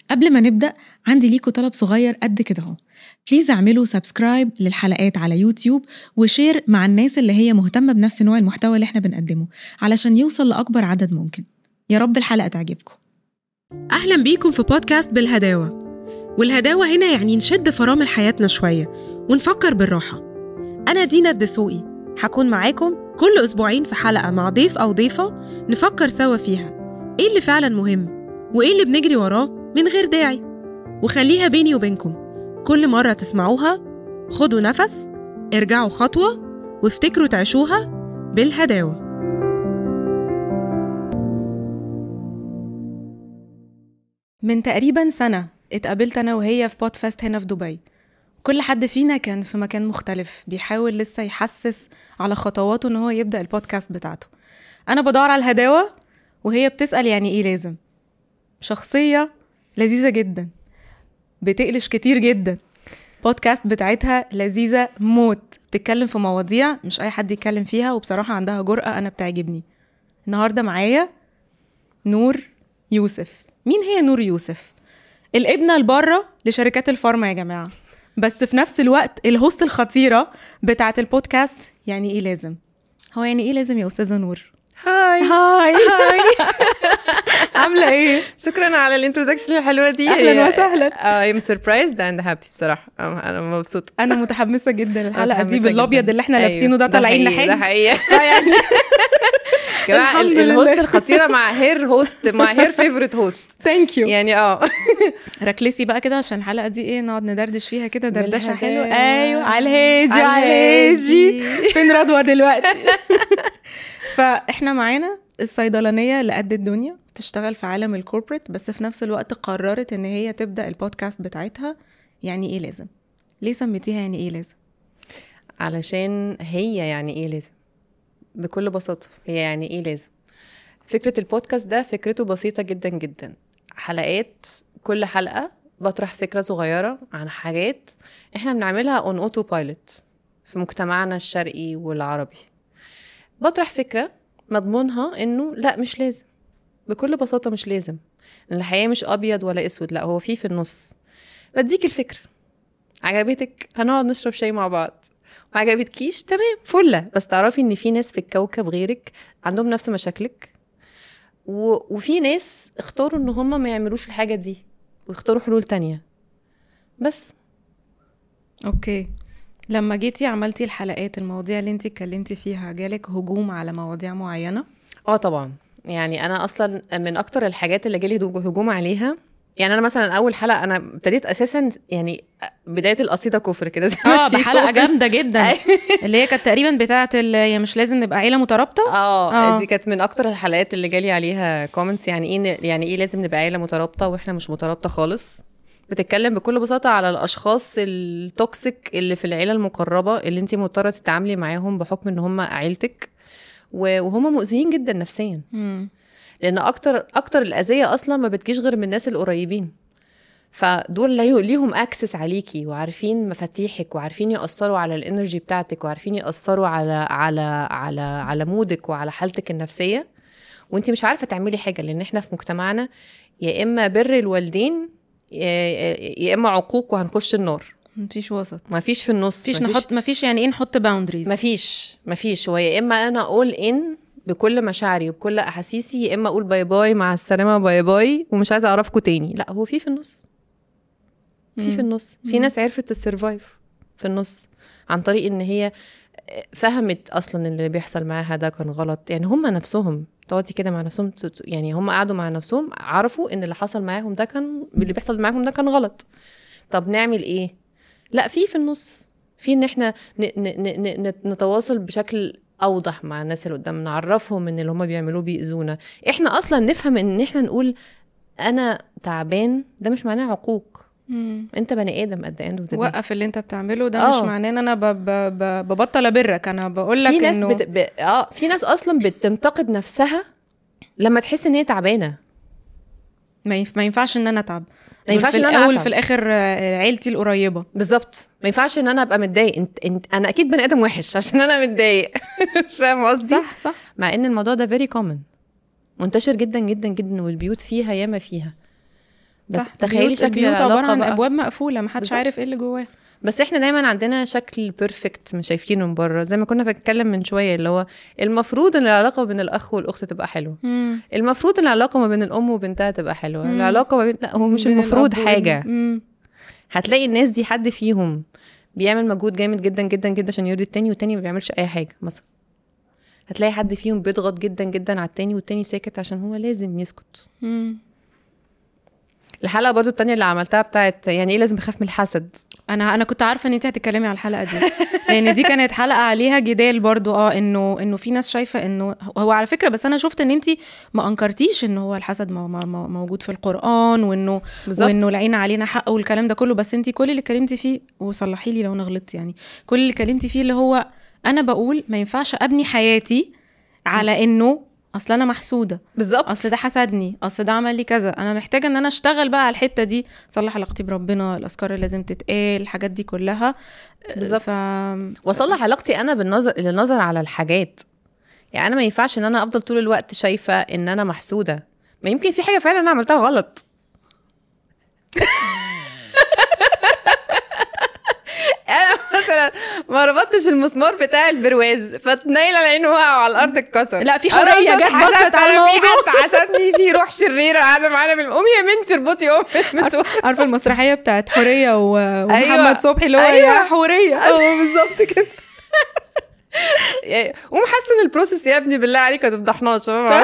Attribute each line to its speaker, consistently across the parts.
Speaker 1: قبل ما نبدأ عندي ليكوا طلب صغير قد كده اهو بليز اعملوا سبسكرايب للحلقات على يوتيوب وشير مع الناس اللي هي مهتمة بنفس نوع المحتوى اللي احنا بنقدمه علشان يوصل لأكبر عدد ممكن يا رب الحلقة تعجبكم أهلا بيكم في بودكاست بالهداوة والهداوة هنا يعني نشد فرامل حياتنا شوية ونفكر بالراحة أنا دينا الدسوقي هكون معاكم كل أسبوعين في حلقة مع ضيف أو ضيفة نفكر سوا فيها إيه اللي فعلا مهم وإيه اللي بنجري وراه من غير داعي وخليها بيني وبينكم كل مرة تسمعوها خدوا نفس ارجعوا خطوة وافتكروا تعيشوها بالهداوة من تقريبا سنة اتقابلت أنا وهي في بودفاست هنا في دبي كل حد فينا كان في مكان مختلف بيحاول لسه يحسس على خطواته ان هو يبدأ البودكاست بتاعته أنا بدور على الهداوة وهي بتسأل يعني ايه لازم شخصية لذيذة جدا بتقلش كتير جدا بودكاست بتاعتها لذيذة موت بتتكلم في مواضيع مش أي حد يتكلم فيها وبصراحة عندها جرأة أنا بتعجبني النهاردة معايا نور يوسف مين هي نور يوسف؟ الابنة البرة لشركات الفارما يا جماعة بس في نفس الوقت الهوست الخطيرة بتاعة البودكاست يعني ايه لازم هو يعني ايه لازم يا أستاذة نور؟
Speaker 2: هاي
Speaker 1: هاي
Speaker 2: هاي
Speaker 1: عاملة ايه؟
Speaker 2: شكرا على الانترودكشن الحلوه دي
Speaker 1: أهلاً وسهلاً.
Speaker 2: I'm surprised and happy بصراحه أنا- انا مبسوطه
Speaker 1: أنا متحمسة جدا الحلقة دي
Speaker 2: متحمسة
Speaker 1: بالأبيض
Speaker 2: جداً.
Speaker 1: اللي احنا
Speaker 2: أيوة،
Speaker 1: لابسينه ده
Speaker 2: ده
Speaker 1: طالعين
Speaker 2: حقيقي، ده
Speaker 1: نحج
Speaker 2: حقيقي
Speaker 1: فيعني
Speaker 2: يا جماعه
Speaker 1: الحمد
Speaker 2: ال-
Speaker 1: لله.
Speaker 2: الهوست الخطيره مع هير هوست مع هير فيفورت هوست
Speaker 1: ثانك يو
Speaker 2: يعني اه
Speaker 1: ركلسي بقى كده عشان الحلقة دي ايه نقعد ندردش فيها كده دردشة حلوة
Speaker 2: بالهدايا.
Speaker 1: ايوه على الهيجي
Speaker 2: على
Speaker 1: على الهيجي
Speaker 2: الهيجي.
Speaker 1: فين رضوى دلوقتي فاحنا معانا الصيدلانية اللي قد الدنيا بتشتغل في عالم الكوربريت بس في نفس الوقت قررت ان هي تبدأ البودكاست بتاعتها يعني ايه لازم ليه سميتيها يعني ايه لازم
Speaker 2: علشان هي يعني ايه لازم بكل بساطه هي يعني ايه لازم فكره البودكاست ده فكرته بسيطه جدا جدا حلقات كل حلقه بطرح فكره صغيره عن حاجات احنا بنعملها اون اوتو بايلوت في مجتمعنا الشرقي والعربي بطرح فكره مضمونها انه لا مش لازم بكل بساطه مش لازم إن الحياه مش ابيض ولا اسود لا هو في في النص بديك الفكره عجبتك هنقعد نشرب شاي مع بعض ما عجبتكيش تمام فله بس تعرفي ان في ناس في الكوكب غيرك عندهم نفس مشاكلك و... وفي ناس اختاروا ان هم ما يعملوش الحاجه دي ويختاروا حلول تانية بس
Speaker 1: اوكي لما جيتي عملتي الحلقات المواضيع اللي انت اتكلمتي فيها جالك هجوم على مواضيع معينة
Speaker 2: اه طبعا يعني انا اصلا من اكتر الحاجات اللي جالي هجو- هجوم عليها يعني انا مثلا اول حلقه انا ابتديت اساسا يعني بدايه القصيده كفر كده زي ما
Speaker 1: اه بحلقة
Speaker 2: بيقولوا.
Speaker 1: جامدة جدا اللي هي كانت تقريبا بتاعة ال- يا مش لازم نبقى عيلة مترابطة
Speaker 2: اه
Speaker 1: آه.
Speaker 2: دي كانت من اكتر الحلقات اللي جالي عليها كومنتس يعني ايه ن- يعني ايه لازم نبقى عيله مترابطه واحنا مش مترابطه خالص بتتكلم بكل بساطه على الاشخاص التوكسيك اللي في العيله المقربه اللي انت مضطره تتعاملي معاهم بحكم ان هم عيلتك و- وهم مؤذيين جدا نفسيا
Speaker 1: مم.
Speaker 2: لان اكتر اكتر الاذيه اصلا ما بتجيش غير من الناس القريبين فدول ليه- ليهم اكسس عليكي وعارفين مفاتيحك وعارفين ياثروا على الانرجي بتاعتك وعارفين ياثروا على على على على مودك وعلى حالتك النفسيه وانت مش عارفه تعملي حاجه لان احنا في مجتمعنا يا اما بر الوالدين يا يا اما عقوق وهنخش النار
Speaker 1: مفيش وسط
Speaker 2: ما فيش في النص
Speaker 1: مفيش
Speaker 2: مفيش-
Speaker 1: نحط مفيش يعني ايه نحط باوندريز
Speaker 2: مفيش مفيش هو يا اما انا اقول ان بكل مشاعري وبكل احاسيسي يا اما اقول باي باي مع السلامه باي باي ومش عايزه اعرفكم تاني لا هو في في النص في في النص في ناس عرفت تسرفايف في النص عن طريق ان هي فهمت اصلا ان اللي بيحصل معاها ده كان غلط يعني هم نفسهم تقعدي كده مع نفسهم تت- يعني هم قعدوا مع نفسهم عرفوا ان اللي حصل معاهم ده كان اللي بيحصل معاهم ده كان غلط طب نعمل ايه لا في في النص في ان احنا ن ن ن ن ن- نتواصل بشكل اوضح مع الناس اللي قدام نعرفهم ان اللي هم بيعملوه بيأذونا احنا اصلا نفهم ان احنا نقول انا تعبان ده مش معناه عقوق
Speaker 1: مم.
Speaker 2: انت بني ادم قد اند اوف
Speaker 1: وقف اللي انت بتعمله ده مش
Speaker 2: آه.
Speaker 1: معناه ان انا ب... ب... ب... ببطل ابرك انا بقول لك
Speaker 2: في ناس
Speaker 1: انه
Speaker 2: بت... ب... اه في ناس اصلا بتنتقد نفسها لما تحس ان هي تعبانه
Speaker 1: ما, ينف... ما ينفعش ان انا اتعب
Speaker 2: ما ينفعش
Speaker 1: في
Speaker 2: ان انا
Speaker 1: الاول
Speaker 2: أتعب.
Speaker 1: في الاخر آه، عيلتي القريبه
Speaker 2: بالظبط ما ينفعش ان انا ابقى متضايق انت... انت انا اكيد بني ادم وحش عشان انا متضايق فاهم قصدي
Speaker 1: صح صح
Speaker 2: مع ان الموضوع ده فيري كومن منتشر جدا جدا جدا والبيوت فيها ياما فيها بس
Speaker 1: صح.
Speaker 2: تخيلي
Speaker 1: بيوت-
Speaker 2: شكل
Speaker 1: بيوت عباره
Speaker 2: العلاقه
Speaker 1: عن
Speaker 2: بقى
Speaker 1: ابواب مقفوله محدش
Speaker 2: بالظبط.
Speaker 1: عارف ايه اللي جواها
Speaker 2: بس احنا دايما عندنا شكل بيرفكت مش شايفينه من بره زي ما كنا بنتكلم من شويه اللي هو المفروض ان العلاقه بين الاخ والاخت تبقى حلوه
Speaker 1: مم.
Speaker 2: المفروض ان العلاقه ما بين الام وبنتها تبقى حلوه
Speaker 1: مم.
Speaker 2: العلاقه ما بين لا هو مش
Speaker 1: بين
Speaker 2: المفروض
Speaker 1: الأب
Speaker 2: حاجه
Speaker 1: وابنه. مم.
Speaker 2: هتلاقي الناس دي حد فيهم بيعمل مجهود جامد جدا جدا جدا عشان يرضي التاني والتاني ما بيعملش اي حاجه مثلا هتلاقي حد فيهم بيضغط جدا جدا على التاني والتاني ساكت عشان هو لازم يسكت
Speaker 1: مم.
Speaker 2: الحلقه برضو التانية اللي عملتها بتاعت يعني ايه لازم اخاف من الحسد
Speaker 1: انا انا كنت عارفه ان انت هتتكلمي على الحلقه دي لان دي كانت حلقه عليها جدال برضو اه انه انه في ناس شايفه انه هو على فكره بس انا شفت ان انت ما انكرتيش ان هو الحسد مو- مو- مو- موجود في القران وانه
Speaker 2: بالظبط.
Speaker 1: وانه العين علينا حق والكلام ده كله بس انت كل اللي اتكلمتي فيه وصلحي لي لو انا غلطت يعني كل اللي اتكلمتي فيه اللي هو انا بقول ما ينفعش ابني حياتي على انه اصل انا محسوده
Speaker 2: بالظبط
Speaker 1: اصل ده حسدني اصل ده عمل لي كذا انا محتاجه ان انا اشتغل بقى على الحته دي اصلح علاقتي بربنا الاذكار اللي لازم تتقال الحاجات دي كلها
Speaker 2: بالظبط.
Speaker 1: ف...
Speaker 2: واصلح علاقتي انا بالنظر للنظر على الحاجات يعني انا ما ينفعش ان انا افضل طول الوقت شايفه ان انا محسوده ما يمكن في حاجه فعلا انا عملتها غلط انا مثلا ما ربطتش المسمار بتاع البرواز فتنيله العين وقع على الارض اتكسر
Speaker 1: لا، في
Speaker 2: أنا
Speaker 1: حرية
Speaker 2: قلت
Speaker 1: جت
Speaker 2: اتحسدت،
Speaker 1: بصت على
Speaker 2: أنا في
Speaker 1: الموضوع.
Speaker 2: حد حسدني في روح شريره قاعده معانا بال- قومي يا بنتي اربطي ام المسمار
Speaker 1: عارفه المسرحيه بتاعت حوريه و... ومحمد
Speaker 2: أيوة.
Speaker 1: صبحي اللي هو
Speaker 2: أيوة.
Speaker 1: يا حوريه اه بالظبط كده
Speaker 2: يعني قوم حسن البروسيس يا ابني بالله عليك ما تفضحناش فاهمة؟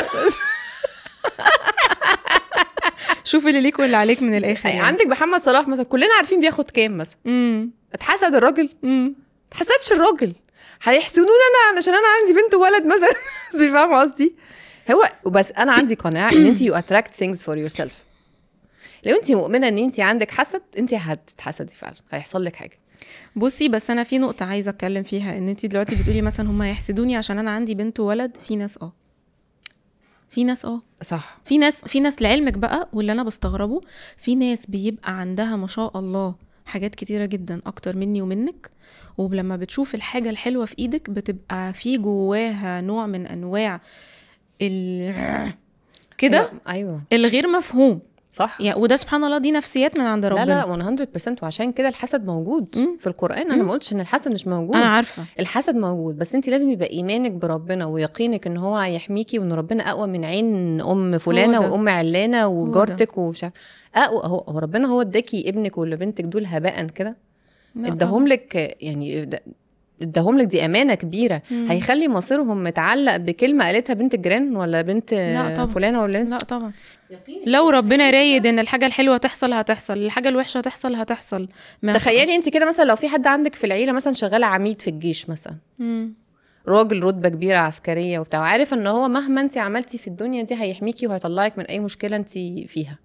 Speaker 1: شوفي اللي ليك واللي عليك من الاخر
Speaker 2: يعني
Speaker 1: يعني
Speaker 2: عندك محمد صلاح مثلا كلنا عارفين بياخد كام مثلا
Speaker 1: امم
Speaker 2: اتحسد الراجل
Speaker 1: امم
Speaker 2: اتحسدش الراجل هيحسدوني انا علشان انا عندي بنت وولد مثلا قصدي فاهمه قصدي هو بس انا عندي قناعه ان انت يو اتراكت ثينجز فور يور سيلف لو انت مؤمنه ان انت عندك حسد انت هتتحسدي فعلا هيحصل لك حاجه
Speaker 1: بصي بس انا في نقطه عايزه اتكلم فيها ان انت دلوقتي بتقولي مثلا هم هيحسدوني عشان انا عندي بنت وولد في ناس اه في ناس اه
Speaker 2: صح
Speaker 1: في ناس في ناس لعلمك بقى واللي انا بستغربه في ناس بيبقى عندها ما شاء الله حاجات كتيرة جدا اكتر مني ومنك ولما بتشوف الحاجة الحلوة في ايدك بتبقى في جواها نوع من انواع ال كده
Speaker 2: ايوه, أيوة.
Speaker 1: الغير مفهوم
Speaker 2: صح
Speaker 1: يعني وده سبحان الله دي نفسيات من عند
Speaker 2: لا
Speaker 1: ربنا
Speaker 2: لا لا 100% وعشان كده الحسد موجود
Speaker 1: مم.
Speaker 2: في القران انا ما قلتش ان الحسد مش موجود
Speaker 1: انا عارفة
Speaker 2: الحسد موجود بس انت لازم يبقى ايمانك بربنا ويقينك ان هو هيحميكي وان ربنا اقوى من عين ام فلانه
Speaker 1: ده.
Speaker 2: وام علانه
Speaker 1: ده.
Speaker 2: وجارتك ومش عارف اقوى هو هو ربنا هو اداكي ابنك ولا بنتك دول هباء كده
Speaker 1: لا
Speaker 2: اداهم لك يعني د- اداهم لك دي امانه كبيره
Speaker 1: مم.
Speaker 2: هيخلي مصيرهم متعلق بكلمه قالتها بنت الجيران ولا بنت
Speaker 1: لا طبعا.
Speaker 2: فلانه ولا
Speaker 1: لا طبعا لو ربنا رايد ان الحاجة الحلوة تحصل هتحصل الحاجة الوحشة تحصل هتحصل ما
Speaker 2: تخيلي انت كده مثلا لو في حد عندك في العيله مثلا شغال عميد في الجيش مثلا
Speaker 1: مم.
Speaker 2: راجل رتبه كبيره عسكريه وبتاع وعارف ان هو مهما انت عملتي في الدنيا دي هيحميكي وهيطلعك من اي مشكله انت فيها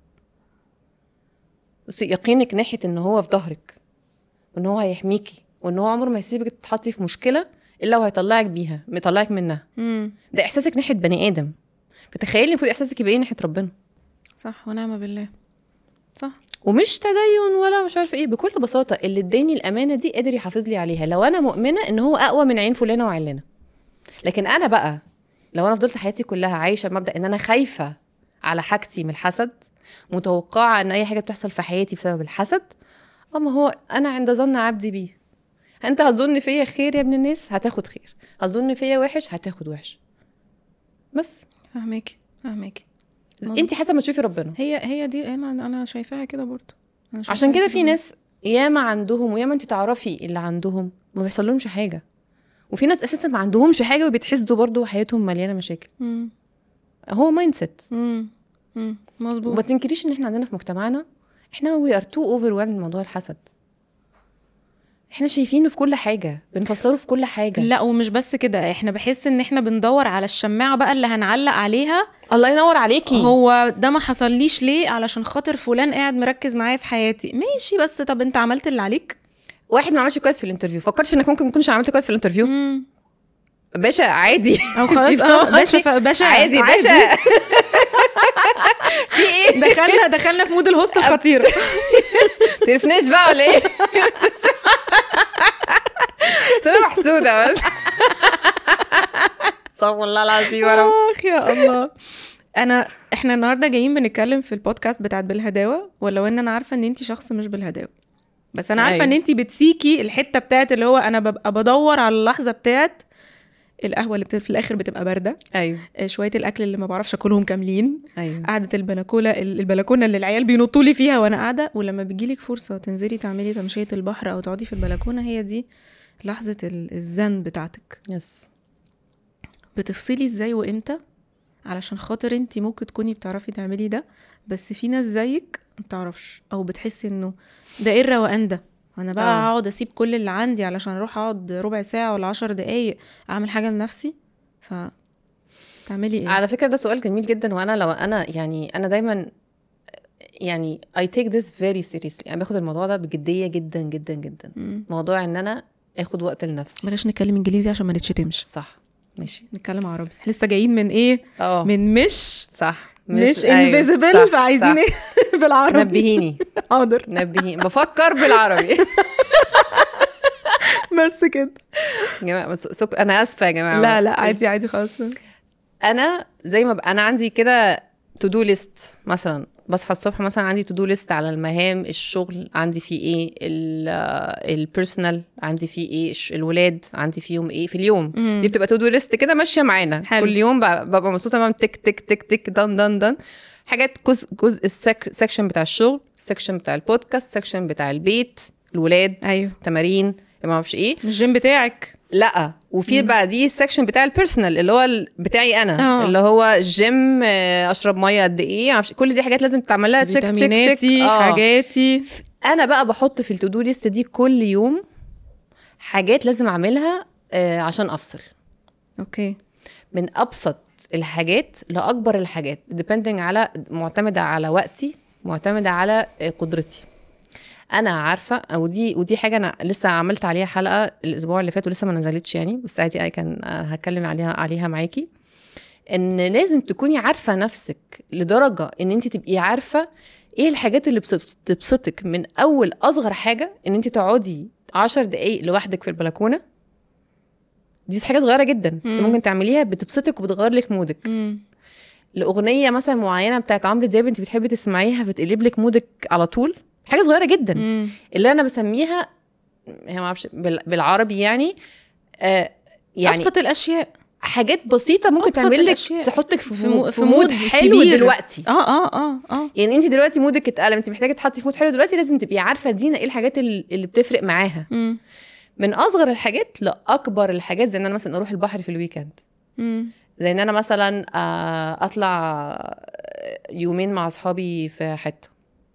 Speaker 2: بس يقينك ناحيه ان هو في ظهرك وان هو هيحميكي وان هو عمره ما هيسيبك تتحطي في مشكله الا وهيطلعك بيها يطلعك منها
Speaker 1: مم.
Speaker 2: ده احساسك ناحيه بني ادم فتخيلي المفروض احساسك يبقى ايه ناحيه ربنا
Speaker 1: صح ونعم بالله صح
Speaker 2: ومش تدين ولا مش عارفه ايه بكل بساطه اللي اداني الامانه دي قدر يحافظ لي عليها لو انا مؤمنه ان هو اقوى من عين فلانه وعلانه لكن انا بقى لو انا فضلت حياتي كلها عايشه بمبدا ان انا خايفه على حاجتي من الحسد متوقعه ان اي حاجه بتحصل في حياتي بسبب الحسد اما هو انا عند ظن عبدي بيه انت هتظن فيا خير يا ابن الناس هتاخد خير هتظن فيا وحش هتاخد وحش بس
Speaker 1: فهماكي فهماكي مظبوط.
Speaker 2: انت حسب ما تشوفي ربنا
Speaker 1: هي هي دي انا انا شايفاها كده برضه أنا شايفاها
Speaker 2: عشان كده في
Speaker 1: برضه.
Speaker 2: ناس ياما عندهم وياما انت تعرفي اللي عندهم ما بيحصل لهمش حاجه وفي ناس اساسا ما عندهمش حاجه وبيتحسدوا برضه وحياتهم مليانه مشاكل
Speaker 1: مم.
Speaker 2: هو مايند سيت
Speaker 1: مم. مم.
Speaker 2: وما
Speaker 1: مظبوط
Speaker 2: تنكريش ان احنا عندنا في مجتمعنا احنا وي ار تو اوفر من موضوع الحسد احنا شايفينه في كل حاجه بنفسره في كل حاجه
Speaker 1: لا ومش بس كده احنا بحس ان احنا بندور على الشماعه بقى اللي هنعلق عليها
Speaker 2: الله ينور عليكي
Speaker 1: هو ده ما حصليش ليه علشان خاطر فلان قاعد مركز معايا في حياتي ماشي بس طب انت عملت اللي عليك
Speaker 2: واحد ما عملش كويس في الانترفيو فكرش انك ممكن ما تكونش عملت كويس في الانترفيو
Speaker 1: مم.
Speaker 2: باشا عادي
Speaker 1: او خلاص اه باشا ف- باشا
Speaker 2: عادي باشا في ايه
Speaker 1: دخلنا دخلنا في مود الهوست الخطير
Speaker 2: تعرفناش بقى ولا ايه بس انا محسوده بس استغفر الله العظيم يا رب
Speaker 1: اخ يا الله انا احنا النهارده جايين بنتكلم في البودكاست بتاعت بالهداوه ولو ان انا عارفه ان انت شخص مش بالهداوه بس انا عارفه
Speaker 2: أيوة.
Speaker 1: ان انت بتسيكي الحته بتاعت اللي هو انا ببقى بدور على اللحظه بتاعت القهوه اللي بت- في الاخر بتبقى بارده
Speaker 2: ايوه
Speaker 1: آه، شويه الاكل اللي ما بعرفش اكلهم كاملين
Speaker 2: ايوه
Speaker 1: قعده البلكونه البلكونه اللي العيال بينطوا لي فيها وانا قاعده ولما بيجيلك فرصه تنزلي تعملي تمشيه البحر او تقعدي في البلكونه هي دي لحظه ال- الزن بتاعتك
Speaker 2: يس
Speaker 1: بتفصلي ازاي وامتى علشان خاطر انت ممكن تكوني بتعرفي تعملي ده بس في ناس زيك ما بتعرفش او بتحسي انه ده ايه الروقان ده انا بقى
Speaker 2: آه.
Speaker 1: هقعد اسيب كل اللي عندي علشان اروح اقعد ربع ساعه ولا عشر دقايق اعمل حاجه لنفسي ف تعملي ايه
Speaker 2: على فكره ده سؤال جميل جدا وانا لو انا يعني انا دايما يعني I take this very seriously يعني باخد الموضوع ده بجديه جدا جدا جدا
Speaker 1: مم.
Speaker 2: موضوع ان انا اخد وقت لنفسي
Speaker 1: بلاش نتكلم انجليزي عشان ما نتشتمش
Speaker 2: صح ماشي
Speaker 1: نتكلم عربي احنا لسه جايين من ايه
Speaker 2: اه
Speaker 1: من مش
Speaker 2: صح
Speaker 1: مش,
Speaker 2: أيوة،
Speaker 1: انفيزبل
Speaker 2: صح،
Speaker 1: فعايزين
Speaker 2: صح.
Speaker 1: ايه بالعربي
Speaker 2: نبهيني
Speaker 1: حاضر
Speaker 2: نبهيني بفكر بالعربي
Speaker 1: بس كده
Speaker 2: يا جماعه بس سك... انا اسفه يا جماعه
Speaker 1: لا لا عادي عادي خلاص
Speaker 2: انا زي ما ب... انا عندي كده تو دو ليست مثلا بصحى الصبح مثلا عندي تو دو ليست على المهام الشغل عندي فيه ايه البيرسونال عندي فيه ايه الش- الولاد عندي فيهم ايه في اليوم
Speaker 1: مم.
Speaker 2: دي بتبقى تو دو ليست كده ماشيه معانا
Speaker 1: حلو.
Speaker 2: كل يوم ب- ببقى مبسوطه تمام تك تك تك تك دن دن دن حاجات جزء جزء السك... سكشن بتاع الشغل سكشن بتاع البودكاست سكشن بتاع البيت الولاد
Speaker 1: ايوه
Speaker 2: تمارين ما اعرفش ايه
Speaker 1: مش الجيم بتاعك
Speaker 2: لا وفي بقى دي السكشن بتاع البيرسونال اللي هو ال- بتاعي انا
Speaker 1: آه.
Speaker 2: اللي هو الجيم آه، اشرب ميه قد ايه معرفش كل دي حاجات لازم تعمل لها تشيك تشيك تشيك
Speaker 1: فيتاميناتي حاجاتي
Speaker 2: انا بقى بحط في التو دو ليست دي كل يوم حاجات لازم اعملها آه، عشان افصل
Speaker 1: اوكي
Speaker 2: من ابسط الحاجات لاكبر الحاجات depending على معتمده على وقتي معتمده على آه، قدرتي انا عارفه ودي ودي حاجه انا لسه عملت عليها حلقه الاسبوع اللي فات ولسه ما نزلتش يعني بس عادي أي كان آه، هتكلم عليها عليها معاكي ان لازم تكوني عارفه نفسك لدرجه ان انت تبقي عارفه ايه الحاجات اللي بتبس- بتبسطك من اول اصغر حاجه ان انت تقعدي عشر دقايق لوحدك في البلكونه دي حاجه صغيره جدا بس
Speaker 1: مم.
Speaker 2: ممكن تعمليها بتبسطك وبتغير لك مودك
Speaker 1: مم.
Speaker 2: لاغنيه مثلا معينه بتاعت عمرو دياب انت بتحبي تسمعيها بتقلب لك مودك على طول حاجه صغيره جدا
Speaker 1: مم.
Speaker 2: اللي انا بسميها هي ما اعرفش بال- بالعربي يعني آه يعني
Speaker 1: ابسط الاشياء
Speaker 2: حاجات بسيطه ممكن
Speaker 1: أبسط
Speaker 2: تعمل لك
Speaker 1: الأشياء.
Speaker 2: تحطك في,
Speaker 1: في مو-
Speaker 2: في,
Speaker 1: في
Speaker 2: مود
Speaker 1: مود
Speaker 2: حلو
Speaker 1: كبير.
Speaker 2: دلوقتي
Speaker 1: اه اه اه اه
Speaker 2: يعني انت دلوقتي مودك اتقلب انت محتاجه تحطي في مود حلو دلوقتي لازم تبقي عارفه دينا ايه الحاجات ال- اللي بتفرق معاها
Speaker 1: مم.
Speaker 2: من اصغر الحاجات لاكبر الحاجات زي ان انا مثلا اروح البحر في الويكند
Speaker 1: مم.
Speaker 2: زي ان انا مثلا آه، اطلع يومين مع اصحابي في حته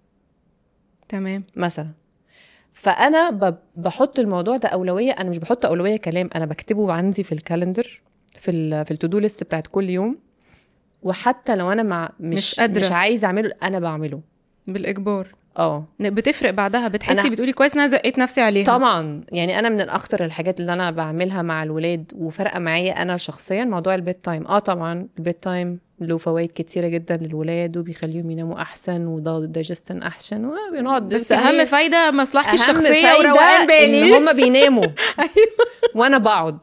Speaker 1: تمام
Speaker 2: مثلا فانا ب- بحط الموضوع ده اولويه انا مش بحط اولويه كلام انا بكتبه عندي في الكالندر في ال في التو دو ليست بتاعت كل يوم وحتى لو انا مع مش
Speaker 1: مش قادرة.
Speaker 2: مش عايزه اعمله انا بعمله
Speaker 1: بالاجبار
Speaker 2: اه
Speaker 1: بتفرق بعدها بتحسي
Speaker 2: أنا-
Speaker 1: بتقولي كويس ان انا زقيت نفسي عليها
Speaker 2: طبعا يعني انا من الاكتر الحاجات اللي انا بعملها مع الولاد وفارقه معايا انا شخصيا موضوع البيت تايم اه طبعا البيت تايم له فوائد كتيره جدا للولاد وبيخليهم يناموا احسن ودايجستن احسن وبنقعد
Speaker 1: بس اهم فايده مصلحتي
Speaker 2: أهم
Speaker 1: الشخصيه
Speaker 2: فايدة
Speaker 1: وروقان بالي
Speaker 2: ان هم بيناموا وانا بقعد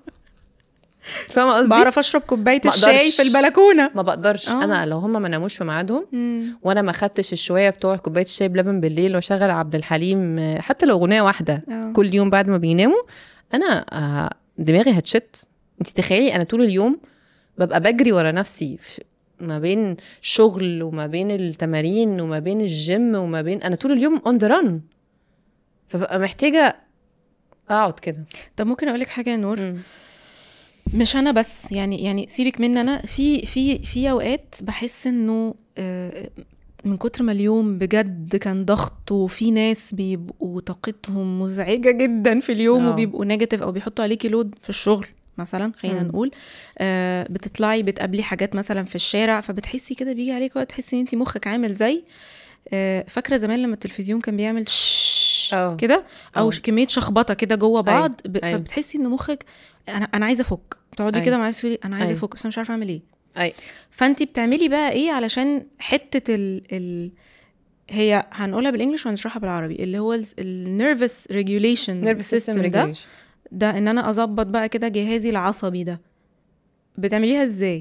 Speaker 2: فاهمه قصدي
Speaker 1: بعرف اشرب كوبايه
Speaker 2: ما
Speaker 1: الشاي
Speaker 2: أقدرش.
Speaker 1: في البلكونه
Speaker 2: ما بقدرش
Speaker 1: آه.
Speaker 2: انا لو هم ما ناموش في ميعادهم
Speaker 1: مم.
Speaker 2: وانا ما خدتش الشويه بتوع كوبايه الشاي بلبن بالليل واشغل عبد الحليم آه، حتى لو اغنيه واحده
Speaker 1: آه.
Speaker 2: كل يوم بعد ما بيناموا انا آه، دماغي هتشت انت تخيلي انا طول اليوم ببقى بجري ورا نفسي في ما بين شغل وما بين التمارين وما بين الجيم وما بين انا طول اليوم اون ذا ران فببقى محتاجه اقعد كده
Speaker 1: طب ممكن اقول لك حاجه يا نور
Speaker 2: مم.
Speaker 1: مش انا بس يعني يعني سيبك من انا في في في اوقات بحس انه آه، من كتر ما اليوم بجد كان ضغط وفي ناس بيبقوا طاقتهم مزعجه جدا في اليوم
Speaker 2: آه.
Speaker 1: وبيبقوا نيجاتيف او بيحطوا عليكي لود في الشغل مثلا خلينا
Speaker 2: مم.
Speaker 1: نقول آه بتطلعي بتقابلي حاجات مثلا في الشارع فبتحسي كده بيجي عليك وقت تحسي ان انت مخك عامل زي آه فاكره زمان لما التلفزيون كان بيعمل شش
Speaker 2: آه.
Speaker 1: كده او
Speaker 2: آه.
Speaker 1: ش- كميه شخبطه كده جوه بعض ب...
Speaker 2: أيوة.
Speaker 1: فبتحسي ان مخك انا انا عايزه افك تقعدي
Speaker 2: أيوة.
Speaker 1: كده مع نفسك تقولي انا عايزه
Speaker 2: أيوة.
Speaker 1: افك بس انا مش عارفه اعمل ايه
Speaker 2: اي
Speaker 1: فانت بتعملي بقى ايه علشان حته ال ال هي هنقولها بالانجلش وهنشرحها بالعربي اللي هو النيرفس ريجوليشن
Speaker 2: نيرفس سيستم
Speaker 1: ده ده ان انا اظبط بقى كده جهازي العصبي ده بتعمليها ازاي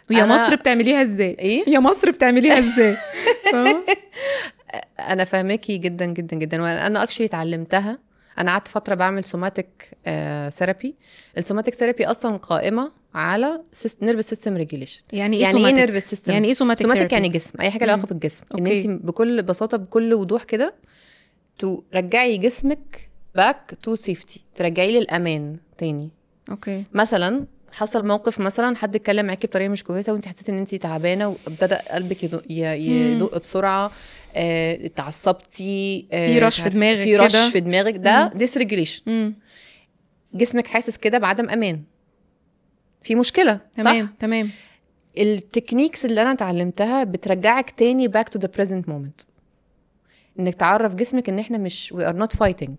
Speaker 1: ويا
Speaker 2: أنا-
Speaker 1: مصر بتعمليها ازاي
Speaker 2: ايه
Speaker 1: يا مصر بتعمليها ازاي فاهمة؟
Speaker 2: انا فاهماكي جدا جدا جدا وانا اكشلي اتعلمتها انا قعدت فتره بعمل سوماتيك ثيرابي السوماتيك ثيرابي اصلا قائمه على نيرفس سيستم ريجوليشن
Speaker 1: يعني ايه
Speaker 2: يعني ايه
Speaker 1: سوماتيك
Speaker 2: نيرفس سيستم
Speaker 1: يعني ايه سوماتيك
Speaker 2: سوماتيك
Speaker 1: therapy؟
Speaker 2: يعني جسم اي حاجه لها علاقه
Speaker 1: مم.
Speaker 2: بالجسم ان
Speaker 1: أوكي.
Speaker 2: انت بكل بساطه بكل وضوح كده ترجعي جسمك باك تو سيفتي ترجعيه للامان تاني
Speaker 1: اوكي
Speaker 2: مثلا حصل موقف مثلا حد اتكلم معاكي بطريقه مش كويسه وانت حسيتي ان انت تعبانه وابتدى قلبك يدق, ي- يدق بسرعه آه، اتعصبتي آه،
Speaker 1: في رش
Speaker 2: مش
Speaker 1: في
Speaker 2: عارفة-
Speaker 1: دماغك
Speaker 2: في رش
Speaker 1: كده.
Speaker 2: في دماغك ده ديس ريجوليشن
Speaker 1: امم
Speaker 2: جسمك حاسس كده بعدم امان في مشكله صح
Speaker 1: تمام تمام
Speaker 2: التكنيكس اللي انا اتعلمتها بترجعك تاني باك تو ذا بريزنت مومنت انك تعرف جسمك ان احنا مش we are not fighting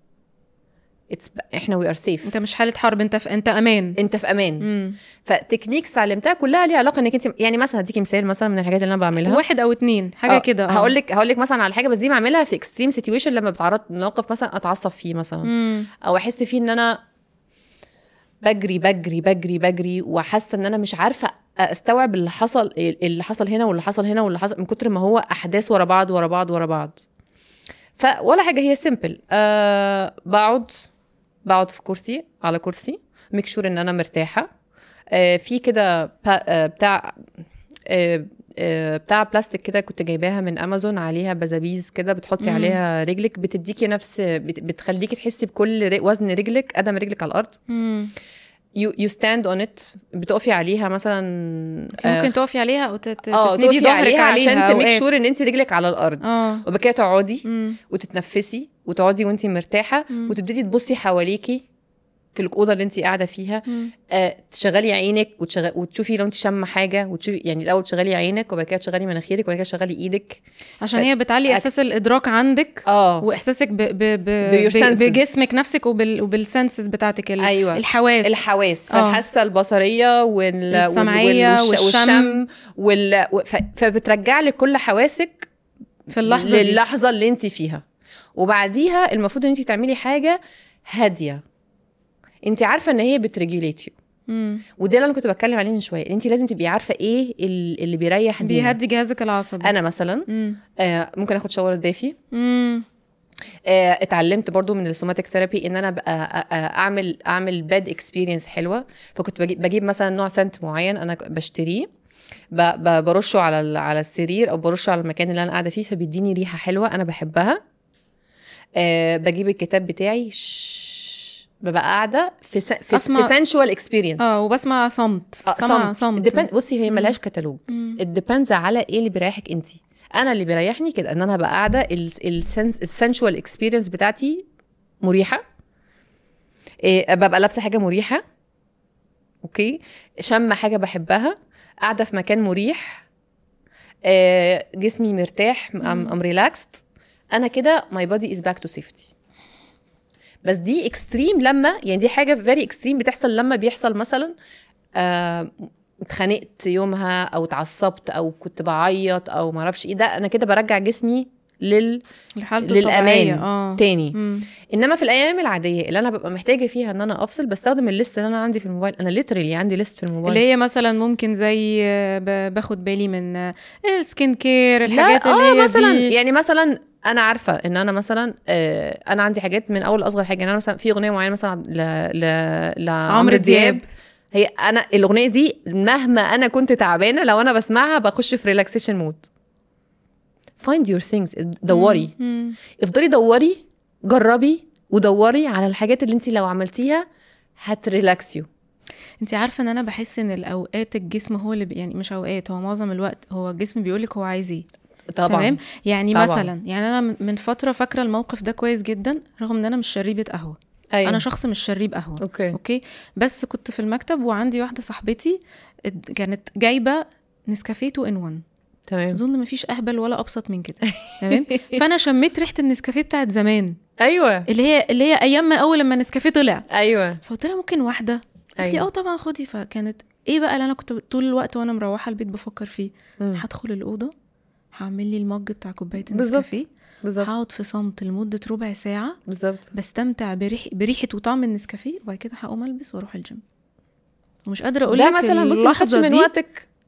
Speaker 2: It's احنا we are safe
Speaker 1: انت مش حاله حرب انت في انت امان
Speaker 2: انت في امان
Speaker 1: امم
Speaker 2: فتكنيكس اتعلمتها كلها ليها علاقه انك انت يعني مثلا هديكي مثال مثلا من الحاجات اللي انا بعملها
Speaker 1: واحد او اتنين حاجه كده آه.
Speaker 2: هقول لك هقول لك مثلا على حاجه بس دي بعملها في اكستريم سيتويشن لما بتعرض موقف مثلا اتعصب فيه مثلا
Speaker 1: امم
Speaker 2: او احس فيه ان انا بجري بجري بجري بجري وحاسه ان انا مش عارفه استوعب اللي حصل اللي حصل هنا واللي حصل هنا واللي حصل من كتر ما هو احداث ورا بعض ورا بعض ورا بعض فولا حاجه هي سيمبل أه بقعد بقعد في كرسي على كرسي ميك شور ان انا مرتاحه أه في كده با- آه، بتاع أه آه، بتاع بلاستيك كده كنت جايباها من امازون عليها بزابيز كده بتحطي
Speaker 1: مم.
Speaker 2: عليها رجلك بتديكي نفس بت- بتخليكي تحسي بكل ر- وزن رجلك قدم رجلك على الارض
Speaker 1: امم
Speaker 2: يو يو ستاند اون ات بتقفي عليها مثلا
Speaker 1: انت ممكن تقفي عليها او تت-
Speaker 2: اه
Speaker 1: تسندي
Speaker 2: تقفي
Speaker 1: ظهرك
Speaker 2: عليها
Speaker 1: عليها
Speaker 2: عشان تميك
Speaker 1: أوقات.
Speaker 2: شور ان انت رجلك على الارض
Speaker 1: اه
Speaker 2: وبعد كده تقعدي
Speaker 1: امم
Speaker 2: وتتنفسي وتقعدي وانت مرتاحه
Speaker 1: مم.
Speaker 2: وتبتدي تبصي حواليكي في الاوضه اللي انت قاعده فيها
Speaker 1: مم.
Speaker 2: آه تشغلي عينك وتشغل وتشوفي لو انت شامه حاجه وتشوفي يعني الاول تشغلي عينك وبعد كده تشغلي مناخيرك وبعد كده تشغلي ايدك
Speaker 1: عشان
Speaker 2: ف-
Speaker 1: هي بتعلي
Speaker 2: أك-
Speaker 1: احساس الادراك عندك
Speaker 2: اه
Speaker 1: واحساسك ب ب ب
Speaker 2: Your
Speaker 1: ب
Speaker 2: senses.
Speaker 1: بجسمك نفسك وبال وبالسنسز بتاعتك ال-
Speaker 2: أيوة.
Speaker 1: الحواس
Speaker 2: الحواس
Speaker 1: آه.
Speaker 2: فالحاسه البصريه وال...
Speaker 1: السمعية
Speaker 2: والش-
Speaker 1: والشم.
Speaker 2: وال... ف... فبترجع لك كل حواسك
Speaker 1: في اللحظه دي
Speaker 2: للحظه اللي انت فيها وبعديها المفروض ان انت تعملي حاجه هاديه انت عارفه ان هي بتريجوليت يو
Speaker 1: مم.
Speaker 2: وده اللي انا كنت بتكلم عليه من شويه انت لازم تبقي عارفه ايه ال- اللي بيريح دي
Speaker 1: بيهدي جهازك العصبي
Speaker 2: انا مثلا
Speaker 1: مم.
Speaker 2: آه ممكن اخد شاور دافي
Speaker 1: مم.
Speaker 2: آه اتعلمت برضو من السوماتيك ثيرابي ان انا ابقى آه، آه، اعمل اعمل باد اكسبيرينس حلوه فكنت بجيب, بجيب مثلا نوع سنت معين انا بشتريه ب- ب- برشه على ال- على السرير او برشه على المكان اللي انا قاعده فيه فبيديني ريحه حلوه انا بحبها آه بجيب الكتاب بتاعي شش، ببقى قاعده في س... في,
Speaker 1: أسمع-
Speaker 2: في sensual experience
Speaker 1: اه وبسمع صمت سمع صمت
Speaker 2: Depend... بصي هي ملهاش كتالوج
Speaker 1: مم.
Speaker 2: الديبندز على ايه اللي بيريحك انت انا اللي بيريحني كده ان انا ابقى قاعده السنشوال اكسبيرينس بتاعتي مريحه إيه ببقى لابسه حاجه مريحه اوكي شم حاجه بحبها قاعده في مكان مريح إيه جسمي مرتاح ام ام ريلاكسد انا كده ماي بادي از باك تو سيفتي بس دي اكستريم لما يعني دي حاجه فيري اكستريم بتحصل لما بيحصل مثلا آه اتخانقت يومها او اتعصبت او كنت بعيط او ما اعرفش ايه ده انا كده برجع جسمي لل
Speaker 1: لحالته
Speaker 2: للامان
Speaker 1: الطبيعية. اه
Speaker 2: تاني
Speaker 1: مم.
Speaker 2: انما في الايام العاديه اللي انا ببقى محتاجه فيها ان انا افصل بستخدم الليست اللي انا عندي في الموبايل انا ليترالي عندي ليست في الموبايل
Speaker 1: اللي هي مثلا ممكن زي آه، ب- باخد بالي من آه، السكين كير
Speaker 2: لا
Speaker 1: الحاجات اللي
Speaker 2: اه
Speaker 1: هي
Speaker 2: مثلا
Speaker 1: دي
Speaker 2: يعني مثلا انا عارفه ان انا مثلا آه انا عندي حاجات من اول اصغر حاجه يعني انا مثلا في اغنيه معينه مثلا ل ل لعمرو دياب هي انا الاغنيه دي مهما انا كنت تعبانه لو انا بسمعها بخش في ريلاكسيشن مود find your things دوري
Speaker 1: مم.
Speaker 2: افضلي دوري جربي ودوري على الحاجات اللي انت لو عملتيها هتريلاكس يو
Speaker 1: انت عارفه ان انا بحس ان الاوقات الجسم هو اللي بي... يعني مش اوقات هو معظم الوقت هو الجسم بيقولك هو عايز ايه
Speaker 2: طبعا
Speaker 1: تمام يعني
Speaker 2: طبعاً.
Speaker 1: مثلا يعني انا من- من فتره فاكره الموقف ده كويس جدا رغم ان انا مش شريبه قهوه
Speaker 2: أيوة.
Speaker 1: انا شخص مش شريب قهوه
Speaker 2: اوكي
Speaker 1: اوكي بس كنت في المكتب وعندي واحده صاحبتي اد- كانت جايبه نسكافيه 2 ان 1
Speaker 2: تمام
Speaker 1: اظن مفيش اهبل ولا ابسط من كده تمام فانا شميت ريحه النسكافيه بتاعت زمان
Speaker 2: ايوه
Speaker 1: اللي هي اللي هي ايام ما اول لما النسكافيه طلع
Speaker 2: ايوه
Speaker 1: فقلت لها ممكن واحده قالت لي
Speaker 2: أيوة.
Speaker 1: اه طبعا خدي فكانت ايه بقى اللي انا كنت طول الوقت وانا مروحه البيت بفكر فيه
Speaker 2: مم.
Speaker 1: هدخل الاوضه هعمل لي المج بتاع كوبايه
Speaker 2: بالظبط.
Speaker 1: النسكافيه
Speaker 2: بالظبط
Speaker 1: هقعد في صمت لمده ربع ساعه
Speaker 2: بالظبط
Speaker 1: بستمتع بريح بريحه وطعم النسكافيه وبعد كده هقوم البس واروح الجيم ومش قادره اقول
Speaker 2: ده
Speaker 1: لك
Speaker 2: مثلا بصي ما خدش
Speaker 1: اللحظه
Speaker 2: من
Speaker 1: دي
Speaker 2: وقتك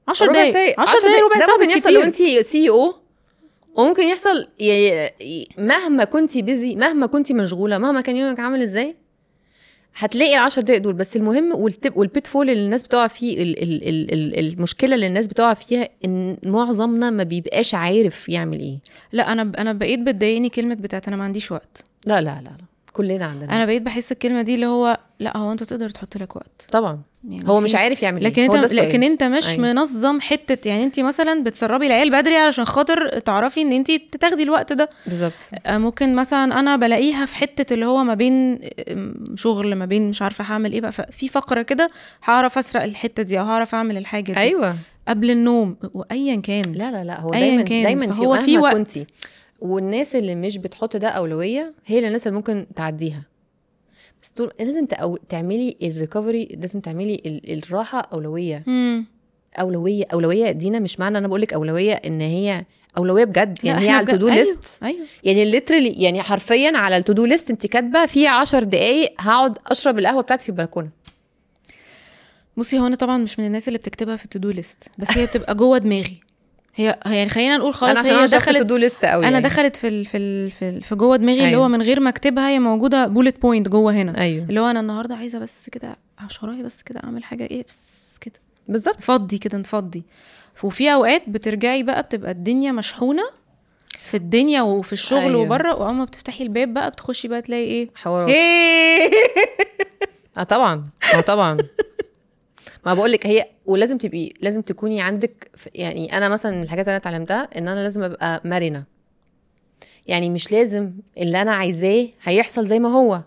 Speaker 1: 10
Speaker 2: ربع
Speaker 1: دقايق
Speaker 2: ساعة
Speaker 1: 10 دقايق ربع
Speaker 2: ده
Speaker 1: ساعه
Speaker 2: ممكن يحصل لو انت
Speaker 1: بالكتير
Speaker 2: سي او وممكن يحصل ي- ي- مهما كنت بيزي مهما كنت مشغوله مهما كان يومك عامل ازاي هتلاقي العشر دقايق دول بس المهم والتب والبيت فول اللي الناس بتقع فيه ال ال ال ال المشكله اللي الناس بتقع فيها ان معظمنا ما بيبقاش عارف يعمل ايه
Speaker 1: لا انا انا بقيت بتضايقني كلمه بتاعت انا ما عنديش وقت
Speaker 2: لا لا لا لا كلنا عندنا
Speaker 1: انا بقيت بحس الكلمه دي اللي هو لا هو انت تقدر تحط لك وقت
Speaker 2: طبعا
Speaker 1: يعني
Speaker 2: هو
Speaker 1: في-
Speaker 2: مش عارف يعمل
Speaker 1: لكن
Speaker 2: ايه هو ده
Speaker 1: انت
Speaker 2: السؤال.
Speaker 1: لكن انت مش
Speaker 2: أيوة.
Speaker 1: منظم حته يعني انت مثلا بتسربي العيال بدري علشان خاطر تعرفي ان انت تاخدي الوقت ده
Speaker 2: بالظبط
Speaker 1: آه، ممكن مثلا انا بلاقيها في حته اللي هو ما بين آم، شغل ما بين مش عارفه هعمل ايه بقى في فقره كده هعرف اسرق الحته دي او هعرف اعمل الحاجه دي
Speaker 2: ايوه
Speaker 1: قبل النوم وايا كان
Speaker 2: لا لا لا هو
Speaker 1: أياً
Speaker 2: دايما
Speaker 1: كان،
Speaker 2: دايما في
Speaker 1: فهو في
Speaker 2: مهما
Speaker 1: وقت.
Speaker 2: كنتي والناس اللي مش بتحط ده اولويه هي اللي الناس اللي ممكن تعديها بس طول لازم تأو... تعملي الريكفري لازم تعملي ال... الراحه اولويه
Speaker 1: مم.
Speaker 2: اولويه اولويه دينا مش معنى انا بقول لك اولويه ان هي اولويه بجد
Speaker 1: لا،
Speaker 2: يعني هي
Speaker 1: إحنا
Speaker 2: على
Speaker 1: بجد-
Speaker 2: التو دو
Speaker 1: أيوة،
Speaker 2: ليست
Speaker 1: ايوه
Speaker 2: يعني ليترلي يعني حرفيا على التو دو ليست انت كاتبه في 10 دقائق هقعد اشرب القهوه بتاعتي في البلكونه
Speaker 1: بصي هو انا طبعا مش من الناس اللي بتكتبها في التو دو ليست بس هي بتبقى جوه دماغي هي هي- يعني خلينا نقول خلاص
Speaker 2: انا عشان
Speaker 1: هي
Speaker 2: انا دخلت
Speaker 1: دخلت
Speaker 2: تو دو ليست قوي
Speaker 1: انا
Speaker 2: يعني.
Speaker 1: دخلت في ال في ال في, ال في جوه دماغي اللي
Speaker 2: أيوة.
Speaker 1: هو من غير ما اكتبها هي موجوده بولت بوينت جوه هنا
Speaker 2: ايوه
Speaker 1: اللي هو انا النهارده عايزه بس كده عشرايه بس كده اعمل حاجه ايه بس كده
Speaker 2: بالظبط
Speaker 1: نفضي كده نفضي وفي اوقات بترجعي بقى بتبقى الدنيا مشحونه في الدنيا وفي الشغل
Speaker 2: أيوة.
Speaker 1: أيوة. وبره واول ما بتفتحي الباب بقى بتخشي بقى تلاقي ايه
Speaker 2: حوارات
Speaker 1: هيه
Speaker 2: اه طبعا اه طبعا ما بقول لك هي ولازم تبقي لازم تكوني عندك ف- يعني انا مثلا من الحاجات اللي انا اتعلمتها ان انا لازم ابقى مرنه يعني مش لازم اللي انا عايزاه هيحصل زي ما هو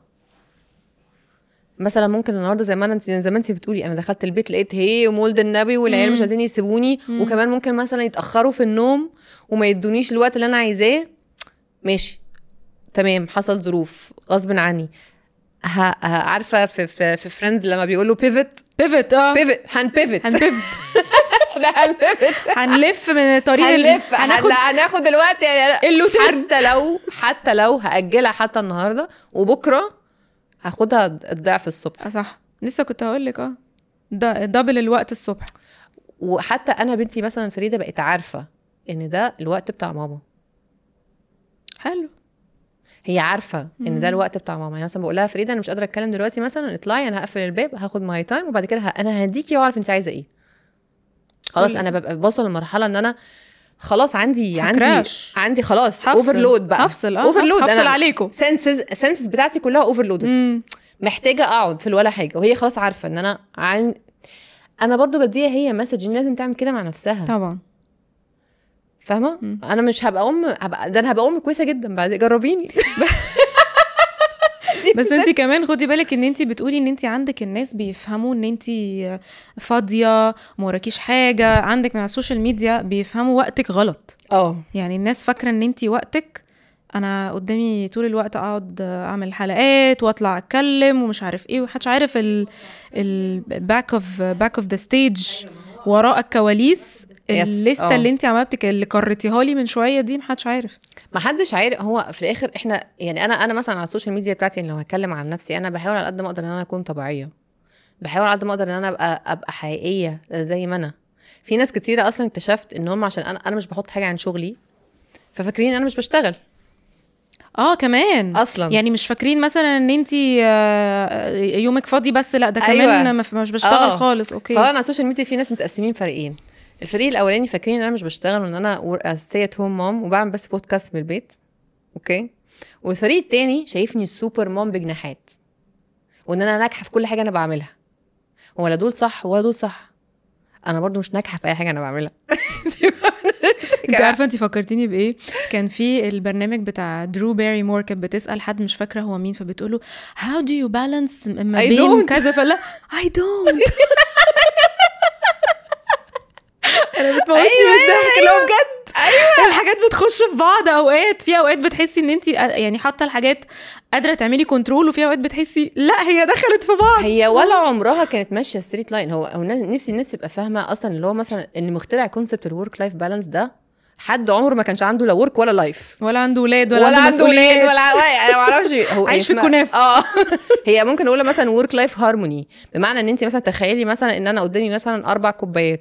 Speaker 2: مثلا ممكن النهارده زي ما انا زي ما انت بتقولي انا دخلت البيت لقيت هي ومولد النبي والعيال مش
Speaker 1: مم.
Speaker 2: عايزين يسيبوني
Speaker 1: مم.
Speaker 2: وكمان ممكن مثلا يتاخروا في النوم وما يدونيش الوقت اللي انا عايزاه ماشي تمام حصل ظروف غصب عني ه- ه- عارفه في في في فريندز لما بيقولوا بيفت
Speaker 1: بيفت اه
Speaker 2: بيفت هنبيفت
Speaker 1: هنبيفت
Speaker 2: احنا هنبيفت
Speaker 1: هنلف من الطريق ال-
Speaker 2: هنلف
Speaker 1: هناخد
Speaker 2: هناخد هناخد الوقت يعني
Speaker 1: اللوتيرن
Speaker 2: حتى لو حتى لو هاجلها حتى النهارده وبكره هاخدها الضعف الصبح
Speaker 1: اه صح لسه كنت هقول لك اه ده دبل الوقت الصبح
Speaker 2: وحتى انا بنتي مثلا فريده بقت عارفه ان ده الوقت بتاع ماما
Speaker 1: حلو
Speaker 2: هي عارفه ان ده
Speaker 1: مم.
Speaker 2: الوقت بتاع ماما يعني مثلا بقول لها فريده انا مش قادره اتكلم دلوقتي مثلا اطلعي انا هقفل الباب هاخد ماي تايم وبعد كده ه- انا هديكي واعرف انت عايزه ايه خلاص
Speaker 1: كل-
Speaker 2: انا ببقى بوصل لمرحله ان انا خلاص عندي عندي
Speaker 1: هكراش.
Speaker 2: عندي خلاص
Speaker 1: هفصل.
Speaker 2: اوفرلود بقى
Speaker 1: هفصل اه
Speaker 2: اوفرلود
Speaker 1: هفصل عليكم
Speaker 2: سنسز سنسز بتاعتي كلها اوفرلود
Speaker 1: مم.
Speaker 2: محتاجه اقعد في الولا حاجه وهي خلاص عارفه ان انا عن... انا برضو بديها هي مسج ان لازم تعمل كده مع نفسها
Speaker 1: طبعا
Speaker 2: فاهمه
Speaker 1: مم.
Speaker 2: انا مش هبقى ام هبقى ده انا هبقى ام كويسه جدا بعد جربيني
Speaker 1: بس انت كمان خدي بالك ان انت بتقولي ان انت عندك الناس بيفهموا ان انت فاضيه ما وراكيش حاجه عندك من على السوشيال ميديا بيفهموا وقتك غلط
Speaker 2: اه
Speaker 1: يعني الناس فاكره ان انت وقتك انا قدامي طول الوقت اقعد اعمل حلقات واطلع اتكلم ومش عارف ايه ومحدش عارف ال الباك اوف باك اوف ذا ستيج وراء الكواليس الليسته
Speaker 2: اه.
Speaker 1: اللي انت عملتك اللي كررتيها لي من شويه دي محدش عارف
Speaker 2: ما حدش عارف هو في الاخر احنا يعني انا انا مثلا على السوشيال ميديا بتاعتي لو هتكلم عن نفسي انا بحاول على قد ما اقدر ان انا اكون طبيعيه بحاول على قد ما اقدر ان انا ابقى ابقى حقيقيه زي ما انا في ناس كتيره اصلا اكتشفت ان هم عشان انا انا مش بحط حاجه عن شغلي ففاكرين انا مش بشتغل
Speaker 1: اه كمان
Speaker 2: اصلا
Speaker 1: يعني مش فاكرين مثلا ان انت يومك فاضي بس لا ده كمان
Speaker 2: أيوة.
Speaker 1: ما- مش بشتغل
Speaker 2: اه.
Speaker 1: خالص اوكي
Speaker 2: فهو انا على السوشيال ميديا في ناس متقسمين فريقين الفريق الاولاني فاكرين ان انا مش بشتغل وان انا ستي ات هوم مام وبعمل بس بودكاست من البيت اوكي والفريق التاني شايفني السوبر مام بجناحات وان انا ناجحه في كل حاجه انا بعملها ولا دول صح ولا دول صح انا برضو مش ناجحه في اي حاجه انا بعملها
Speaker 1: انت عارفه انت فكرتيني بايه كان في البرنامج بتاع درو باري مور كانت بتسال حد مش فاكره هو مين فبتقوله how do you balance ما
Speaker 2: I
Speaker 1: بين
Speaker 2: don't.
Speaker 1: كذا فلا I don't انا بتموتني من الضحك لو بجد ايوه الحاجات بتخش في بعض اوقات في اوقات بتحسي ان انت يعني حاطه الحاجات قادره تعملي كنترول وفي اوقات بتحسي لا هي دخلت في بعض
Speaker 2: هي ولا عمرها كانت ماشيه ستريت لاين هو هو الناس- نفسي الناس تبقى فاهمه اصلا اللي هو مثلا اللي مخترع كونسبت الورك لايف بالانس ده حد عمره ما كانش عنده لا ورك ولا لايف
Speaker 1: ولا عنده ولاد ولا,
Speaker 2: ولا,
Speaker 1: عنده
Speaker 2: عنده ولاد
Speaker 1: مسؤوليات
Speaker 2: ولا ولا- انا ما اعرفش هو
Speaker 1: عايش في
Speaker 2: اسمها-
Speaker 1: الكنافة.
Speaker 2: اه هي ممكن نقولها مثلا ورك لايف هارموني بمعنى ان انت مثلا تخيلي مثلا ان انا قدامي مثلا اربع كوبايات